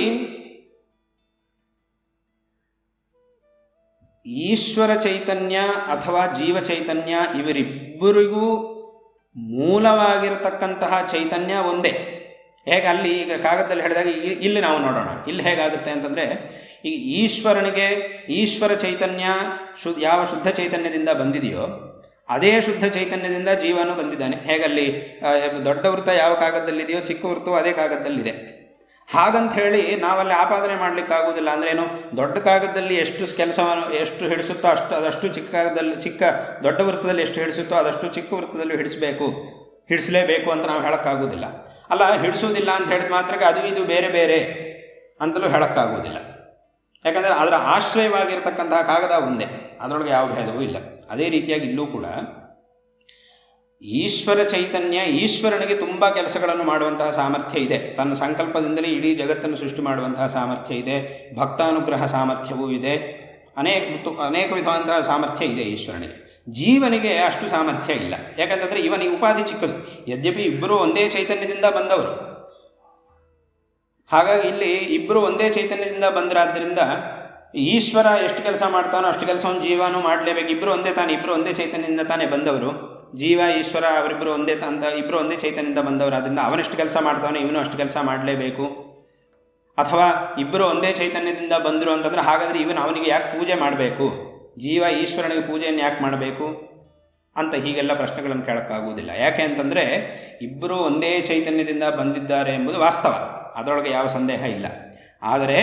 ಈಶ್ವರ ಚೈತನ್ಯ ಅಥವಾ ಜೀವ ಚೈತನ್ಯ ಇವರಿಬ್ಬರಿಗೂ ಮೂಲವಾಗಿರತಕ್ಕಂತಹ ಚೈತನ್ಯ ಒಂದೇ ಹೇಗೆ ಅಲ್ಲಿ ಈಗ ಕಾಗದದಲ್ಲಿ ಹೇಳಿದಾಗ ಇ- ಇಲ್ಲಿ ನಾವು ನೋಡೋಣ ಇಲ್ಲಿ ಹೇಗಾಗುತ್ತೆ ಅಂತಂದರೆ ಈಗ ಈಶ್ವರನಿಗೆ ಈಶ್ವರ ಚೈತನ್ಯ ಶು ಯಾವ ಶುದ್ಧ ಚೈತನ್ಯದಿಂದ ಬಂದಿದೆಯೋ ಅದೇ ಶುದ್ಧ ಚೈತನ್ಯದಿಂದ ಜೀವನು ಬಂದಿದ್ದಾನೆ ಹೇಗಲ್ಲಿ ಆ, ದೊಡ್ಡ ವೃತ್ತ ಯಾವ ಕಾಗದದಲ್ಲಿದೆಯೋ ಚಿಕ್ಕ ವೃತ್ತವು ಅದೇ ಕಾಗದದಲ್ಲಿದೆ ಹಾಗಂತ ಹೇಳಿ ನಾವಲ್ಲಿ ಆಪಾದನೆ ಮಾಡಲಿಕ್ಕಾಗುವುದಿಲ್ಲ ಅಂದ್ರೇನು ದೊಡ್ಡ ಕಾಗದದಲ್ಲಿ ಎಷ್ಟು ಕೆಲಸವನ್ನು ಎಷ್ಟು ಹಿಡಿಸುತ್ತೋ ಅಷ್ಟು ಅದಷ್ಟು ಚಿಕ್ಕ ಕಾಗದಲ್ಲಿ ಚಿಕ್ಕ ದೊಡ್ಡ ವೃತ್ತದಲ್ಲಿ ಎಷ್ಟು ಹಿಡಿಸುತ್ತೋ ಅದಷ್ಟು ಚಿಕ್ಕ ವೃತ್ತದಲ್ಲಿ ಹಿಡಿಸಬೇಕು ಹಿಡಿಸಲೇಬೇಕು ಅಂತ ನಾವು ಹೇಳೋಕ್ಕಾಗೋದಿಲ್ಲ ಅಲ್ಲ ಹಿಡಿಸೋದಿಲ್ಲ ಅಂತ ಹೇಳಿದ ಮಾತ್ರಕ್ಕೆ ಅದು ಇದು ಬೇರೆ ಬೇರೆ ಅಂತಲೂ ಹೇಳೋಕ್ಕಾಗೋದಿಲ್ಲ ಯಾಕಂದರೆ ಅದರ ಆಶ್ರಯವಾಗಿರ್ತಕ್ಕಂತಹ ಕಾಗದ ಒಂದೇ ಅದರೊಳಗೆ ಯಾವ ಭೇದವೂ ಇಲ್ಲ ಅದೇ ರೀತಿಯಾಗಿ ಇಲ್ಲೂ ಕೂಡ ಈಶ್ವರ ಚೈತನ್ಯ ಈಶ್ವರನಿಗೆ ತುಂಬ ಕೆಲಸಗಳನ್ನು ಮಾಡುವಂತಹ ಸಾಮರ್ಥ್ಯ ಇದೆ ತನ್ನ ಸಂಕಲ್ಪದಿಂದಲೇ ಇಡೀ ಜಗತ್ತನ್ನು ಸೃಷ್ಟಿ ಮಾಡುವಂತಹ ಸಾಮರ್ಥ್ಯ ಇದೆ ಭಕ್ತಾನುಗ್ರಹ ಸಾಮರ್ಥ್ಯವೂ ಇದೆ ಅನೇಕ ತು- ಅನೇಕ ವಿಧವಾದಂತಹ ಸಾಮರ್ಥ್ಯ ಇದೆ ಈಶ್ವರನಿಗೆ ಜೀವನಿಗೆ ಅಷ್ಟು ಸಾಮರ್ಥ್ಯ ಇಲ್ಲ ಯಾಕಂತಂದರೆ ಇವನಿಗೆ ಉಪಾಧಿ ಚಿಕ್ಕದು ಯದ್ಯಪಿ ಇಬ್ಬರೂ ಒಂದೇ ಚೈತನ್ಯದಿಂದ ಬಂದವರು ಹಾಗಾಗಿ ಇಲ್ಲಿ ಇಬ್ಬರು ಒಂದೇ ಚೈತನ್ಯದಿಂದ ಬಂದರಾದ್ದರಿಂದ ಈಶ್ವರ ಎಷ್ಟು ಕೆಲಸ ಮಾಡ್ತಾನೋ ಅಷ್ಟು ಕೆಲಸವನ್ನು ಜೀವನು ಮಾಡಲೇಬೇಕು ಇಬ್ಬರು ಒಂದೇ ತಾನೆ ಇಬ್ಬರು ಒಂದೇ ಚೈತನ್ಯದಿಂದ ತಾನೇ ಬಂದವರು ಜೀವ ಈಶ್ವರ ಅವರಿಬ್ಬರು ಒಂದೇ ತ- ಅಂತ ಇಬ್ಬರು ಒಂದೇ ಚೈತನ್ಯದಿಂದ ಬಂದವರು ಅದರಿಂದ ಅವನೆಷ್ಟು ಕೆಲಸ ಮಾಡ್ತಾನೋ ಇವನು ಅಷ್ಟು ಕೆಲಸ ಮಾಡಲೇಬೇಕು ಅಥವಾ ಇಬ್ಬರು ಒಂದೇ ಚೈತನ್ಯದಿಂದ ಬಂದರು ಅಂತಂದರೆ ಹಾಗಾದರೆ ಇವನು ಅವನಿಗೆ ಯಾಕೆ ಪೂಜೆ ಮಾಡಬೇಕು ಜೀವ ಈಶ್ವರನಿಗೆ ಪೂಜೆಯನ್ನು ಯಾಕೆ ಮಾಡಬೇಕು ಅಂತ ಹೀಗೆಲ್ಲ ಪ್ರಶ್ನೆಗಳನ್ನು ಕೇಳೋಕ್ಕಾಗುವುದಿಲ್ಲ ಯಾಕೆ ಅಂತಂದರೆ ಇಬ್ಬರು ಒಂದೇ ಚೈತನ್ಯದಿಂದ ಬಂದಿದ್ದಾರೆ ಎಂಬುದು ವಾಸ್ತವ ಅದರೊಳಗೆ ಯಾವ ಸಂದೇಹ ಇಲ್ಲ ಆದರೆ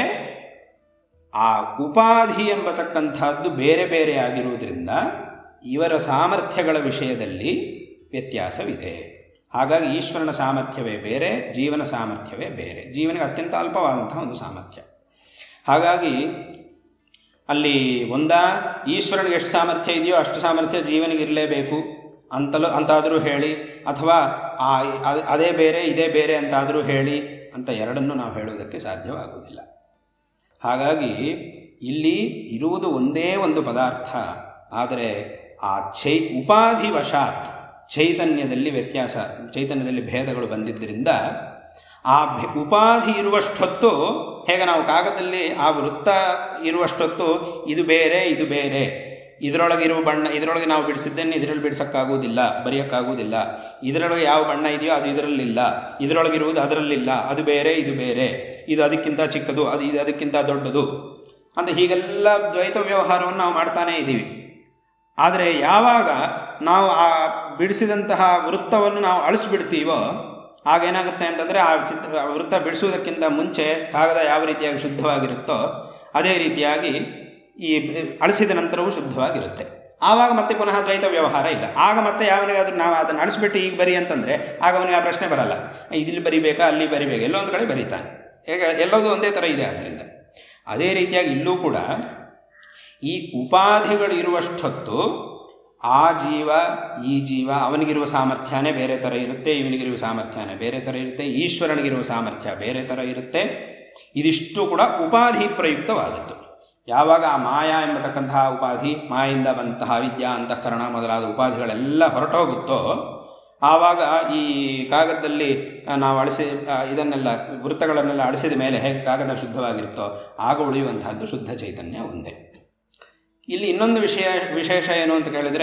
ಆ ಉಪಾಧಿ ಎಂಬತಕ್ಕಂಥದ್ದು ಬೇರೆ ಬೇರೆ ಆಗಿರುವುದರಿಂದ ಇವರ ಸಾಮರ್ಥ್ಯಗಳ ವಿಷಯದಲ್ಲಿ ವ್ಯತ್ಯಾಸವಿದೆ ಹಾಗಾಗಿ ಈಶ್ವರನ ಸಾಮರ್ಥ್ಯವೇ ಬೇರೆ ಜೀವನ ಸಾಮರ್ಥ್ಯವೇ ಬೇರೆ ಜೀವನಿಗೆ ಅತ್ಯಂತ ಅಲ್ಪವಾದಂತಹ ಒಂದು ಸಾಮರ್ಥ್ಯ ಹಾಗಾಗಿ ಅಲ್ಲಿ ಒಂದ ಈಶ್ವರನಿಗೆ ಎಷ್ಟು ಸಾಮರ್ಥ್ಯ ಇದೆಯೋ ಅಷ್ಟು ಸಾಮರ್ಥ್ಯ ಜೀವನಿಗೆ ಇರಲೇಬೇಕು ಅಂತಲೂ ಅಂತಾದರೂ ಹೇಳಿ ಅಥವಾ ಆ ಅದ್- ಅದೇ ಬೇರೆ ಇದೇ ಬೇರೆ ಅಂತಾದರೂ ಹೇಳಿ ಅಂತ ಎರಡನ್ನೂ ನಾವು ಹೇಳುವುದಕ್ಕೆ ಸಾಧ್ಯವಾಗುವುದಿಲ್ಲ ಹಾಗಾಗಿ ಇಲ್ಲಿ ಇರುವುದು ಒಂದೇ ಒಂದು ಪದಾರ್ಥ ಆದರೆ ಆ ಚೈ ಉಪಾಧಿವಶಾತ್ ಚೈತನ್ಯದಲ್ಲಿ ವ್ಯತ್ಯಾಸ ಚೈತನ್ಯದಲ್ಲಿ ಭೇದಗಳು ಬಂದಿದ್ದರಿಂದ ಆ ಭೆ- ಉಪಾಧಿ ಇರುವಷ್ಟೊತ್ತು ಹೇಗೆ ನಾವು ಕಾಗದಲ್ಲಿ ಆ ವೃತ್ತ ಇರುವಷ್ಟೊತ್ತು ಇದು ಬೇರೆ ಇದು ಬೇರೆ ಇದರೊಳಗಿರುವ ಬಣ್ಣ ಇದರೊಳಗೆ ನಾವು ಬಿಡಿಸಿದ್ದನ್ನು ಇದರಲ್ಲಿ ಬಿಡಿಸೋಕ್ಕಾಗುವುದಿಲ್ಲ ಬರೆಯೋಕ್ಕಾಗುವುದಿಲ್ಲ ಇದರೊಳಗೆ ಯಾವ ಬಣ್ಣ ಇದೆಯೋ ಅದು ಇದರಲ್ಲಿಲ್ಲ ಇದರೊಳಗಿರುವುದು ಅದರಲ್ಲಿಲ್ಲ ಅದು ಬೇರೆ ಇದು ಬೇರೆ ಇದು ಅದಕ್ಕಿಂತ ಚಿಕ್ಕದು ಅದು ಇದು ಅದಕ್ಕಿಂತ ದೊಡ್ಡದು ಅಂತ ಹೀಗೆಲ್ಲ ದ್ವೈತ ವ್ಯವಹಾರವನ್ನು ನಾವು ಮಾಡ್ತಾನೇ ಇದ್ದೀವಿ ಆದರೆ ಯಾವಾಗ ನಾವು ಆ ಬಿಡಿಸಿದಂತಹ ವೃತ್ತವನ್ನು ನಾವು ಅಳಿಸ್ಬಿಡ್ತೀವೋ ಆಗ ಏನಾಗುತ್ತೆ ಅಂತಂದರೆ ಆ ಚಿತ್ರ ಆ ವೃತ್ತ ಬಿಡಿಸುವುದಕ್ಕಿಂತ ಮುಂಚೆ ಕಾಗದ ಯಾವ ರೀತಿಯಾಗಿ ಶುದ್ಧವಾಗಿರುತ್ತೋ ಅದೇ ರೀತಿಯಾಗಿ ಈ ಅಳಿಸಿದ ನಂತರವೂ ಶುದ್ಧವಾಗಿರುತ್ತೆ ಆವಾಗ ಮತ್ತೆ ಪುನಃ ದ್ವೈತ ವ್ಯವಹಾರ ಇಲ್ಲ ಆಗ ಮತ್ತೆ ಯಾವನಿಗಾದ್ರೂ ನಾವು ಅದನ್ನು ಅಳಿಸ್ಬಿಟ್ಟು ಈಗ ಬರಿ ಅಂತಂದರೆ ಆಗ ಅವನಿಗೆ ಆ ಪ್ರಶ್ನೆ ಬರಲ್ಲ ಇಲ್ಲಿ ಬರಿಬೇಕಾ ಅಲ್ಲಿ ಬರಿಬೇಕಾ ಎಲ್ಲೋ ಒಂದು ಕಡೆ ಬರೀತಾನೆ ಹೇಗೆ ಎಲ್ಲದೂ ಒಂದೇ ಥರ ಇದೆ ಆದ್ದರಿಂದ ಅದೇ ರೀತಿಯಾಗಿ ಇಲ್ಲೂ ಕೂಡ ಈ ಉಪಾಧಿಗಳು ಇರುವಷ್ಟೊತ್ತು ಆ ಜೀವ ಈ ಜೀವ ಅವನಿಗಿರುವ ಸಾಮರ್ಥ್ಯನೇ ಬೇರೆ ಥರ ಇರುತ್ತೆ ಇವನಿಗಿರುವ ಸಾಮರ್ಥ್ಯನೇ ಬೇರೆ ಥರ ಇರುತ್ತೆ ಈಶ್ವರನಿಗಿರುವ ಸಾಮರ್ಥ್ಯ ಬೇರೆ ಥರ ಇರುತ್ತೆ ಇದಿಷ್ಟು ಕೂಡ ಉಪಾಧಿ ಪ್ರಯುಕ್ತವಾದದ್ದು ಯಾವಾಗ ಆ ಮಾಯಾ ಎಂಬತಕ್ಕಂತಹ ಉಪಾಧಿ ಮಾಯಿಂದ ಬಂತಹ ವಿದ್ಯಾ ಅಂತಃಕರಣ ಮೊದಲಾದ ಉಪಾಧಿಗಳೆಲ್ಲ ಹೊರಟೋಗುತ್ತೋ ಆವಾಗ ಈ ಕಾಗದದಲ್ಲಿ ನಾವು ಅಳಿಸಿ ಆ, ಇದನ್ನೆಲ್ಲ ವೃತ್ತಗಳನ್ನೆಲ್ಲ ಅಳಿಸಿದ ಮೇಲೆ ಹೇಗೆ ಕಾಗದ ಶುದ್ಧವಾಗಿರುತ್ತೋ ಆಗ ಉಳಿಯುವಂತಹದ್ದು ಶುದ್ಧ ಚೈತನ್ಯ ಒಂದೇ ಇಲ್ಲಿ ಇನ್ನೊಂದು ವಿಷಯ ವಿಶೇಷ ಏನು ಅಂತ ಕೇಳಿದರೆ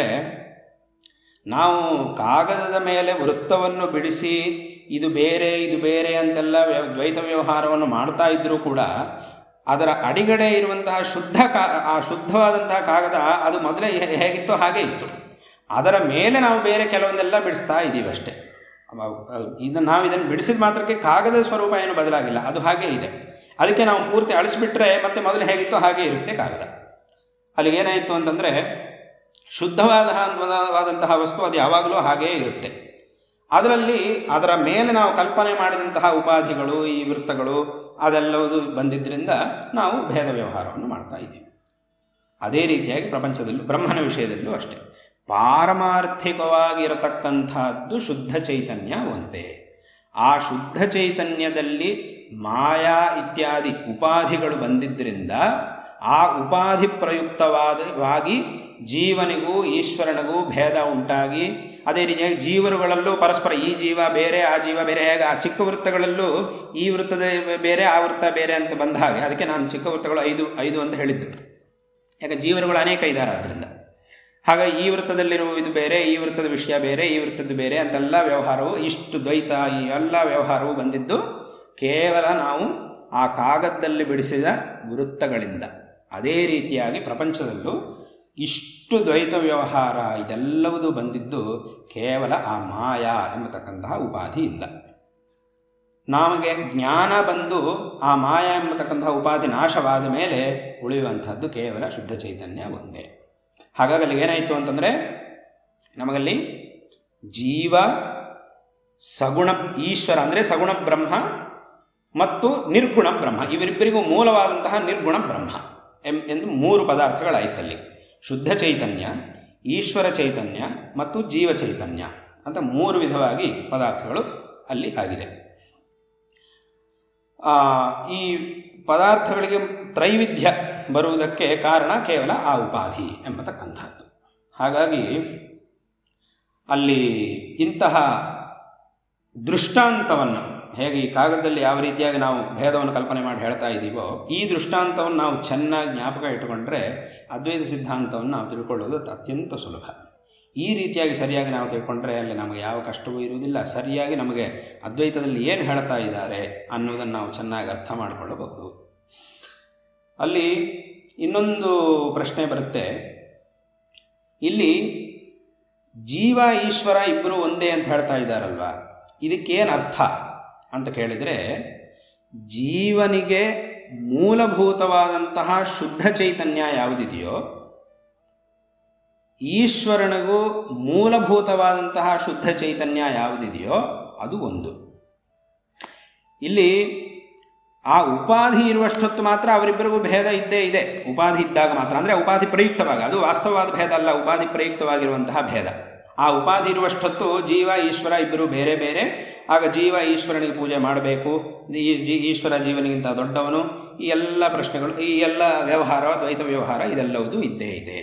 ನಾವು ಕಾಗದದ ಮೇಲೆ ವೃತ್ತವನ್ನು ಬಿಡಿಸಿ ಇದು ಬೇರೆ ಇದು ಬೇರೆ ಅಂತೆಲ್ಲ ವ್ಯ- ದ್ವೈತ ವ್ಯವಹಾರವನ್ನು ಮಾಡ್ತಾ ಇದ್ದರೂ ಕೂಡ ಅದರ ಅಡಿಗಡೆ ಇರುವಂತಹ ಶುದ್ಧ ಕಾ ಆ ಶುದ್ಧವಾದಂತಹ ಕಾಗದ ಅದು ಮೊದಲೇ ಹೇ- ಹೇಗಿತ್ತೋ ಹಾಗೆ ಇತ್ತು ಅದರ ಮೇಲೆ ನಾವು ಬೇರೆ ಕೆಲವೊಂದೆಲ್ಲ ಬಿಡಿಸ್ತಾ ಇದ್ದೀವಿ ಅಷ್ಟೇ ಇದನ್ನು ನಾವು ಇದನ್ನು ಬಿಡಿಸಿದ ಮಾತ್ರಕ್ಕೆ ಕಾಗದದ ಸ್ವರೂಪ ಏನು ಬದಲಾಗಿಲ್ಲ ಅದು ಹಾಗೇ ಇದೆ ಅದಕ್ಕೆ ನಾವು ಪೂರ್ತಿ ಅಳಿಸ್ಬಿಟ್ರೆ ಮತ್ತೆ ಮೊದಲು ಹೇಗಿತ್ತೋ ಹಾಗೆ ಇರುತ್ತೆ ಕಾಗದ ಅಲ್ಲಿಗೇನಾಯಿತು ಅಂತಂದರೆ ಶುದ್ಧವಾದ ವಾದಂತಹ ವಸ್ತು ಅದು ಯಾವಾಗಲೂ ಹಾಗೇ ಇರುತ್ತೆ ಅದರಲ್ಲಿ ಅದರ ಮೇಲೆ ನಾವು ಕಲ್ಪನೆ ಮಾಡಿದಂತಹ ಉಪಾಧಿಗಳು ಈ ವೃತ್ತಗಳು ಅದೆಲ್ಲವೂ ಬಂದಿದ್ದರಿಂದ ನಾವು ಭೇದ ವ್ಯವಹಾರವನ್ನು ಮಾಡ್ತಾ ಇದ್ದೀವಿ ಅದೇ ರೀತಿಯಾಗಿ ಪ್ರಪಂಚದಲ್ಲೂ ಬ್ರಹ್ಮನ ವಿಷಯದಲ್ಲೂ ಅಷ್ಟೇ ಪಾರಮಾರ್ಥಿಕವಾಗಿರತಕ್ಕಂಥದ್ದು ಶುದ್ಧ ಚೈತನ್ಯ ಒಂದೇ ಆ ಶುದ್ಧ ಚೈತನ್ಯದಲ್ಲಿ ಮಾಯಾ ಇತ್ಯಾದಿ ಉಪಾಧಿಗಳು ಬಂದಿದ್ದರಿಂದ ಆ ಉಪಾಧಿ ಪ್ರಯುಕ್ತವಾದವಾಗಿ ಜೀವನಿಗೂ ಈಶ್ವರನಿಗೂ ಭೇದ ಉಂಟಾಗಿ ಅದೇ ರೀತಿಯಾಗಿ ಜೀವರುಗಳಲ್ಲೂ ಪರಸ್ಪರ ಈ ಜೀವ ಬೇರೆ ಆ ಜೀವ ಬೇರೆ ಹೇಗೆ ಆ ಚಿಕ್ಕ ವೃತ್ತಗಳಲ್ಲೂ ಈ ವೃತ್ತದ ಬೇರೆ ಆ ವೃತ್ತ ಬೇರೆ ಅಂತ ಬಂದ ಹಾಗೆ ಅದಕ್ಕೆ ನಾನು ಚಿಕ್ಕ ವೃತ್ತಗಳು ಐದು ಐದು ಅಂತ ಹೇಳಿದ್ದು ಯಾಕೆ ಜೀವರುಗಳು ಅನೇಕ ಇದ್ದಾರೆ ಆದ್ದರಿಂದ ಹಾಗಾಗಿ ಈ ವೃತ್ತದಲ್ಲಿರುವ ಇದು ಬೇರೆ ಈ ವೃತ್ತದ ವಿಷಯ ಬೇರೆ ಈ ವೃತ್ತದ್ದು ಬೇರೆ ಅಂತೆಲ್ಲ ವ್ಯವಹಾರವು ಇಷ್ಟು ದ್ವೈತ ಈ ಎಲ್ಲ ವ್ಯವಹಾರವು ಬಂದಿದ್ದು ಕೇವಲ ನಾವು ಆ ಕಾಗದದಲ್ಲಿ ಬಿಡಿಸಿದ ವೃತ್ತಗಳಿಂದ ಅದೇ ರೀತಿಯಾಗಿ ಪ್ರಪಂಚದಲ್ಲೂ ಇಷ್ಟು ದ್ವೈತ ವ್ಯವಹಾರ ಇದೆಲ್ಲವುದು ಬಂದಿದ್ದು ಕೇವಲ ಆ ಮಾಯಾ ಎಂಬತಕ್ಕಂತಹ ಉಪಾಧಿಯಿಂದ ನಮಗೆ ಜ್ಞಾನ ಬಂದು ಆ ಮಾಯಾ ಎಂಬತಕ್ಕಂತಹ ಉಪಾಧಿ ನಾಶವಾದ ಮೇಲೆ ಉಳಿಯುವಂಥದ್ದು ಕೇವಲ ಶುದ್ಧ ಚೈತನ್ಯ ಒಂದೇ ಹಾಗಾಗಿ ಅಲ್ಲಿ ಏನಾಯಿತು ಅಂತಂದರೆ ನಮಗಲ್ಲಿ ಜೀವ ಸಗುಣ ಈಶ್ವರ ಅಂದರೆ ಸಗುಣ ಬ್ರಹ್ಮ ಮತ್ತು ನಿರ್ಗುಣ ಬ್ರಹ್ಮ ಇವರಿಬ್ಬರಿಗೂ ಮೂಲವಾದಂತಹ ನಿರ್ಗುಣ ಬ್ರಹ್ಮ ಎಂ ಎಂದು ಮೂರು ಪದಾರ್ಥಗಳಾಯ್ತಲ್ಲಿ ಶುದ್ಧ ಚೈತನ್ಯ ಈಶ್ವರ ಚೈತನ್ಯ ಮತ್ತು ಜೀವ ಚೈತನ್ಯ ಅಂತ ಮೂರು ವಿಧವಾಗಿ ಪದಾರ್ಥಗಳು ಅಲ್ಲಿ ಆಗಿದೆ ಆ, ಈ ಪದಾರ್ಥಗಳಿಗೆ ತ್ರೈವಿಧ್ಯ ಬರುವುದಕ್ಕೆ ಕಾರಣ ಕೇವಲ ಆ ಉಪಾಧಿ ಎಂಬತಕ್ಕಂಥದ್ದು ಹಾಗಾಗಿ ಅಲ್ಲಿ ಇಂತಹ ದೃಷ್ಟಾಂತವನ್ನು ಹೇಗೆ ಈ ಕಾಗದದಲ್ಲಿ ಯಾವ ರೀತಿಯಾಗಿ ನಾವು ಭೇದವನ್ನು ಕಲ್ಪನೆ ಮಾಡಿ ಹೇಳ್ತಾ ಇದ್ದೀವೋ ಈ ದೃಷ್ಟಾಂತವನ್ನು ನಾವು ಚೆನ್ನಾಗಿ ಜ್ಞಾಪಕ ಇಟ್ಟುಕೊಂಡ್ರೆ ಅದ್ವೈತ ಸಿದ್ಧಾಂತವನ್ನು ನಾವು ತಿಳ್ಕೊಳ್ಳೋದು ಅತ್ಯಂತ ಸುಲಭ ಈ ರೀತಿಯಾಗಿ ಸರಿಯಾಗಿ ನಾವು ತಿಳ್ಕೊಂಡ್ರೆ ಅಲ್ಲಿ ನಮಗೆ ಯಾವ ಕಷ್ಟವೂ ಇರುವುದಿಲ್ಲ ಸರಿಯಾಗಿ ನಮಗೆ ಅದ್ವೈತದಲ್ಲಿ ಏನು ಹೇಳ್ತಾ ಇದ್ದಾರೆ ಅನ್ನೋದನ್ನು ನಾವು ಚೆನ್ನಾಗಿ ಅರ್ಥ ಮಾಡಿಕೊಳ್ಳಬಹುದು ಅಲ್ಲಿ ಇನ್ನೊಂದು ಪ್ರಶ್ನೆ ಬರುತ್ತೆ ಇಲ್ಲಿ ಜೀವ ಈಶ್ವರ ಇಬ್ಬರು ಒಂದೇ ಅಂತ ಹೇಳ್ತಾ ಇದ್ದಾರಲ್ವಾ ಇದಕ್ಕೇನು ಅರ್ಥ ಅಂತ ಕೇಳಿದರೆ ಜೀವನಿಗೆ ಮೂಲಭೂತವಾದಂತಹ ಶುದ್ಧ ಚೈತನ್ಯ ಯಾವುದಿದೆಯೋ ಈಶ್ವರನಿಗೂ ಮೂಲಭೂತವಾದಂತಹ ಶುದ್ಧ ಚೈತನ್ಯ ಯಾವುದಿದೆಯೋ ಅದು ಒಂದು ಇಲ್ಲಿ ಆ ಉಪಾಧಿ ಇರುವಷ್ಟೊತ್ತು ಮಾತ್ರ ಅವರಿಬ್ಬರಿಗೂ ಭೇದ ಇದ್ದೇ ಇದೆ ಉಪಾಧಿ ಇದ್ದಾಗ ಮಾತ್ರ ಅಂದರೆ ಉಪಾಧಿ ಪ್ರಯುಕ್ತವಾಗಿ ಅದು ವಾಸ್ತವವಾದ ಭೇದ ಅಲ್ಲ ಉಪಾಧಿ ಪ್ರಯುಕ್ತವಾಗಿರುವಂತಹ ಭೇದ ಆ ಉಪಾಧಿ ಇರುವಷ್ಟೊತ್ತು ಜೀವ ಈಶ್ವರ ಇಬ್ಬರು ಬೇರೆ ಬೇರೆ ಆಗ ಜೀವ ಈಶ್ವರನಿಗೆ ಪೂಜೆ ಮಾಡಬೇಕು ಈ ಜೀ ಈಶ್ವರ ಜೀವನಿಗಿಂತ ದೊಡ್ಡವನು ಈ ಎಲ್ಲ ಪ್ರಶ್ನೆಗಳು ಈ ಎಲ್ಲ ವ್ಯವಹಾರ ದ್ವೈತ ವ್ಯವಹಾರ ಇದೆಲ್ಲವೂ ಇದ್ದೇ ಇದೆ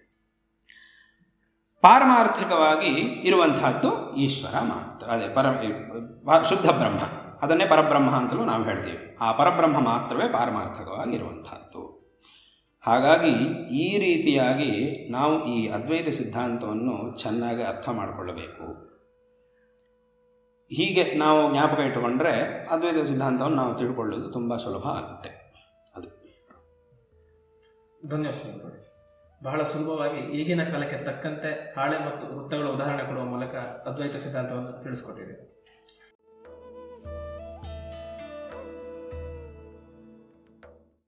ಪಾರಮಾರ್ಥಿಕವಾಗಿ ಇರುವಂತಹದ್ದು ಈಶ್ವರ ಮಾತ್ರ ಅದೇ ಪರ ಶುದ್ಧ ಬ್ರಹ್ಮ ಅದನ್ನೇ ಪರಬ್ರಹ್ಮ ಅಂತಲೂ ನಾವು ಹೇಳ್ತೀವಿ ಆ ಪರಬ್ರಹ್ಮ ಮಾತ್ರವೇ ಪಾರಮಾರ್ಥಕವಾಗಿ ಇರುವಂತಹದ್ದು ಹಾಗಾಗಿ ಈ ರೀತಿಯಾಗಿ ನಾವು ಈ ಅದ್ವೈತ ಸಿದ್ಧಾಂತವನ್ನು ಚೆನ್ನಾಗಿ ಅರ್ಥ ಮಾಡಿಕೊಳ್ಳಬೇಕು ಹೀಗೆ ನಾವು ಜ್ಞಾಪಕ ಇಟ್ಟುಕೊಂಡ್ರೆ ಅದ್ವೈತ ಸಿದ್ಧಾಂತವನ್ನು ನಾವು ತಿಳ್ಕೊಳ್ಳೋದು ತುಂಬ ಸುಲಭ ಆಗುತ್ತೆ ಅದು ಧನ್ಯ ಸ್ವಾಮಿಗಳು ಬಹಳ ಸುಲಭವಾಗಿ ಈಗಿನ ಕಾಲಕ್ಕೆ ತಕ್ಕಂತೆ ಹಾಳೆ ಮತ್ತು ವೃತ್ತಗಳ ಉದಾಹರಣೆ ಕೊಡುವ ಮೂಲಕ ಅದ್ವೈತ ಸಿದ್ಧಾಂತವನ್ನು ತಿಳಿಸ್ಕೊಟ್ಟಿದೆ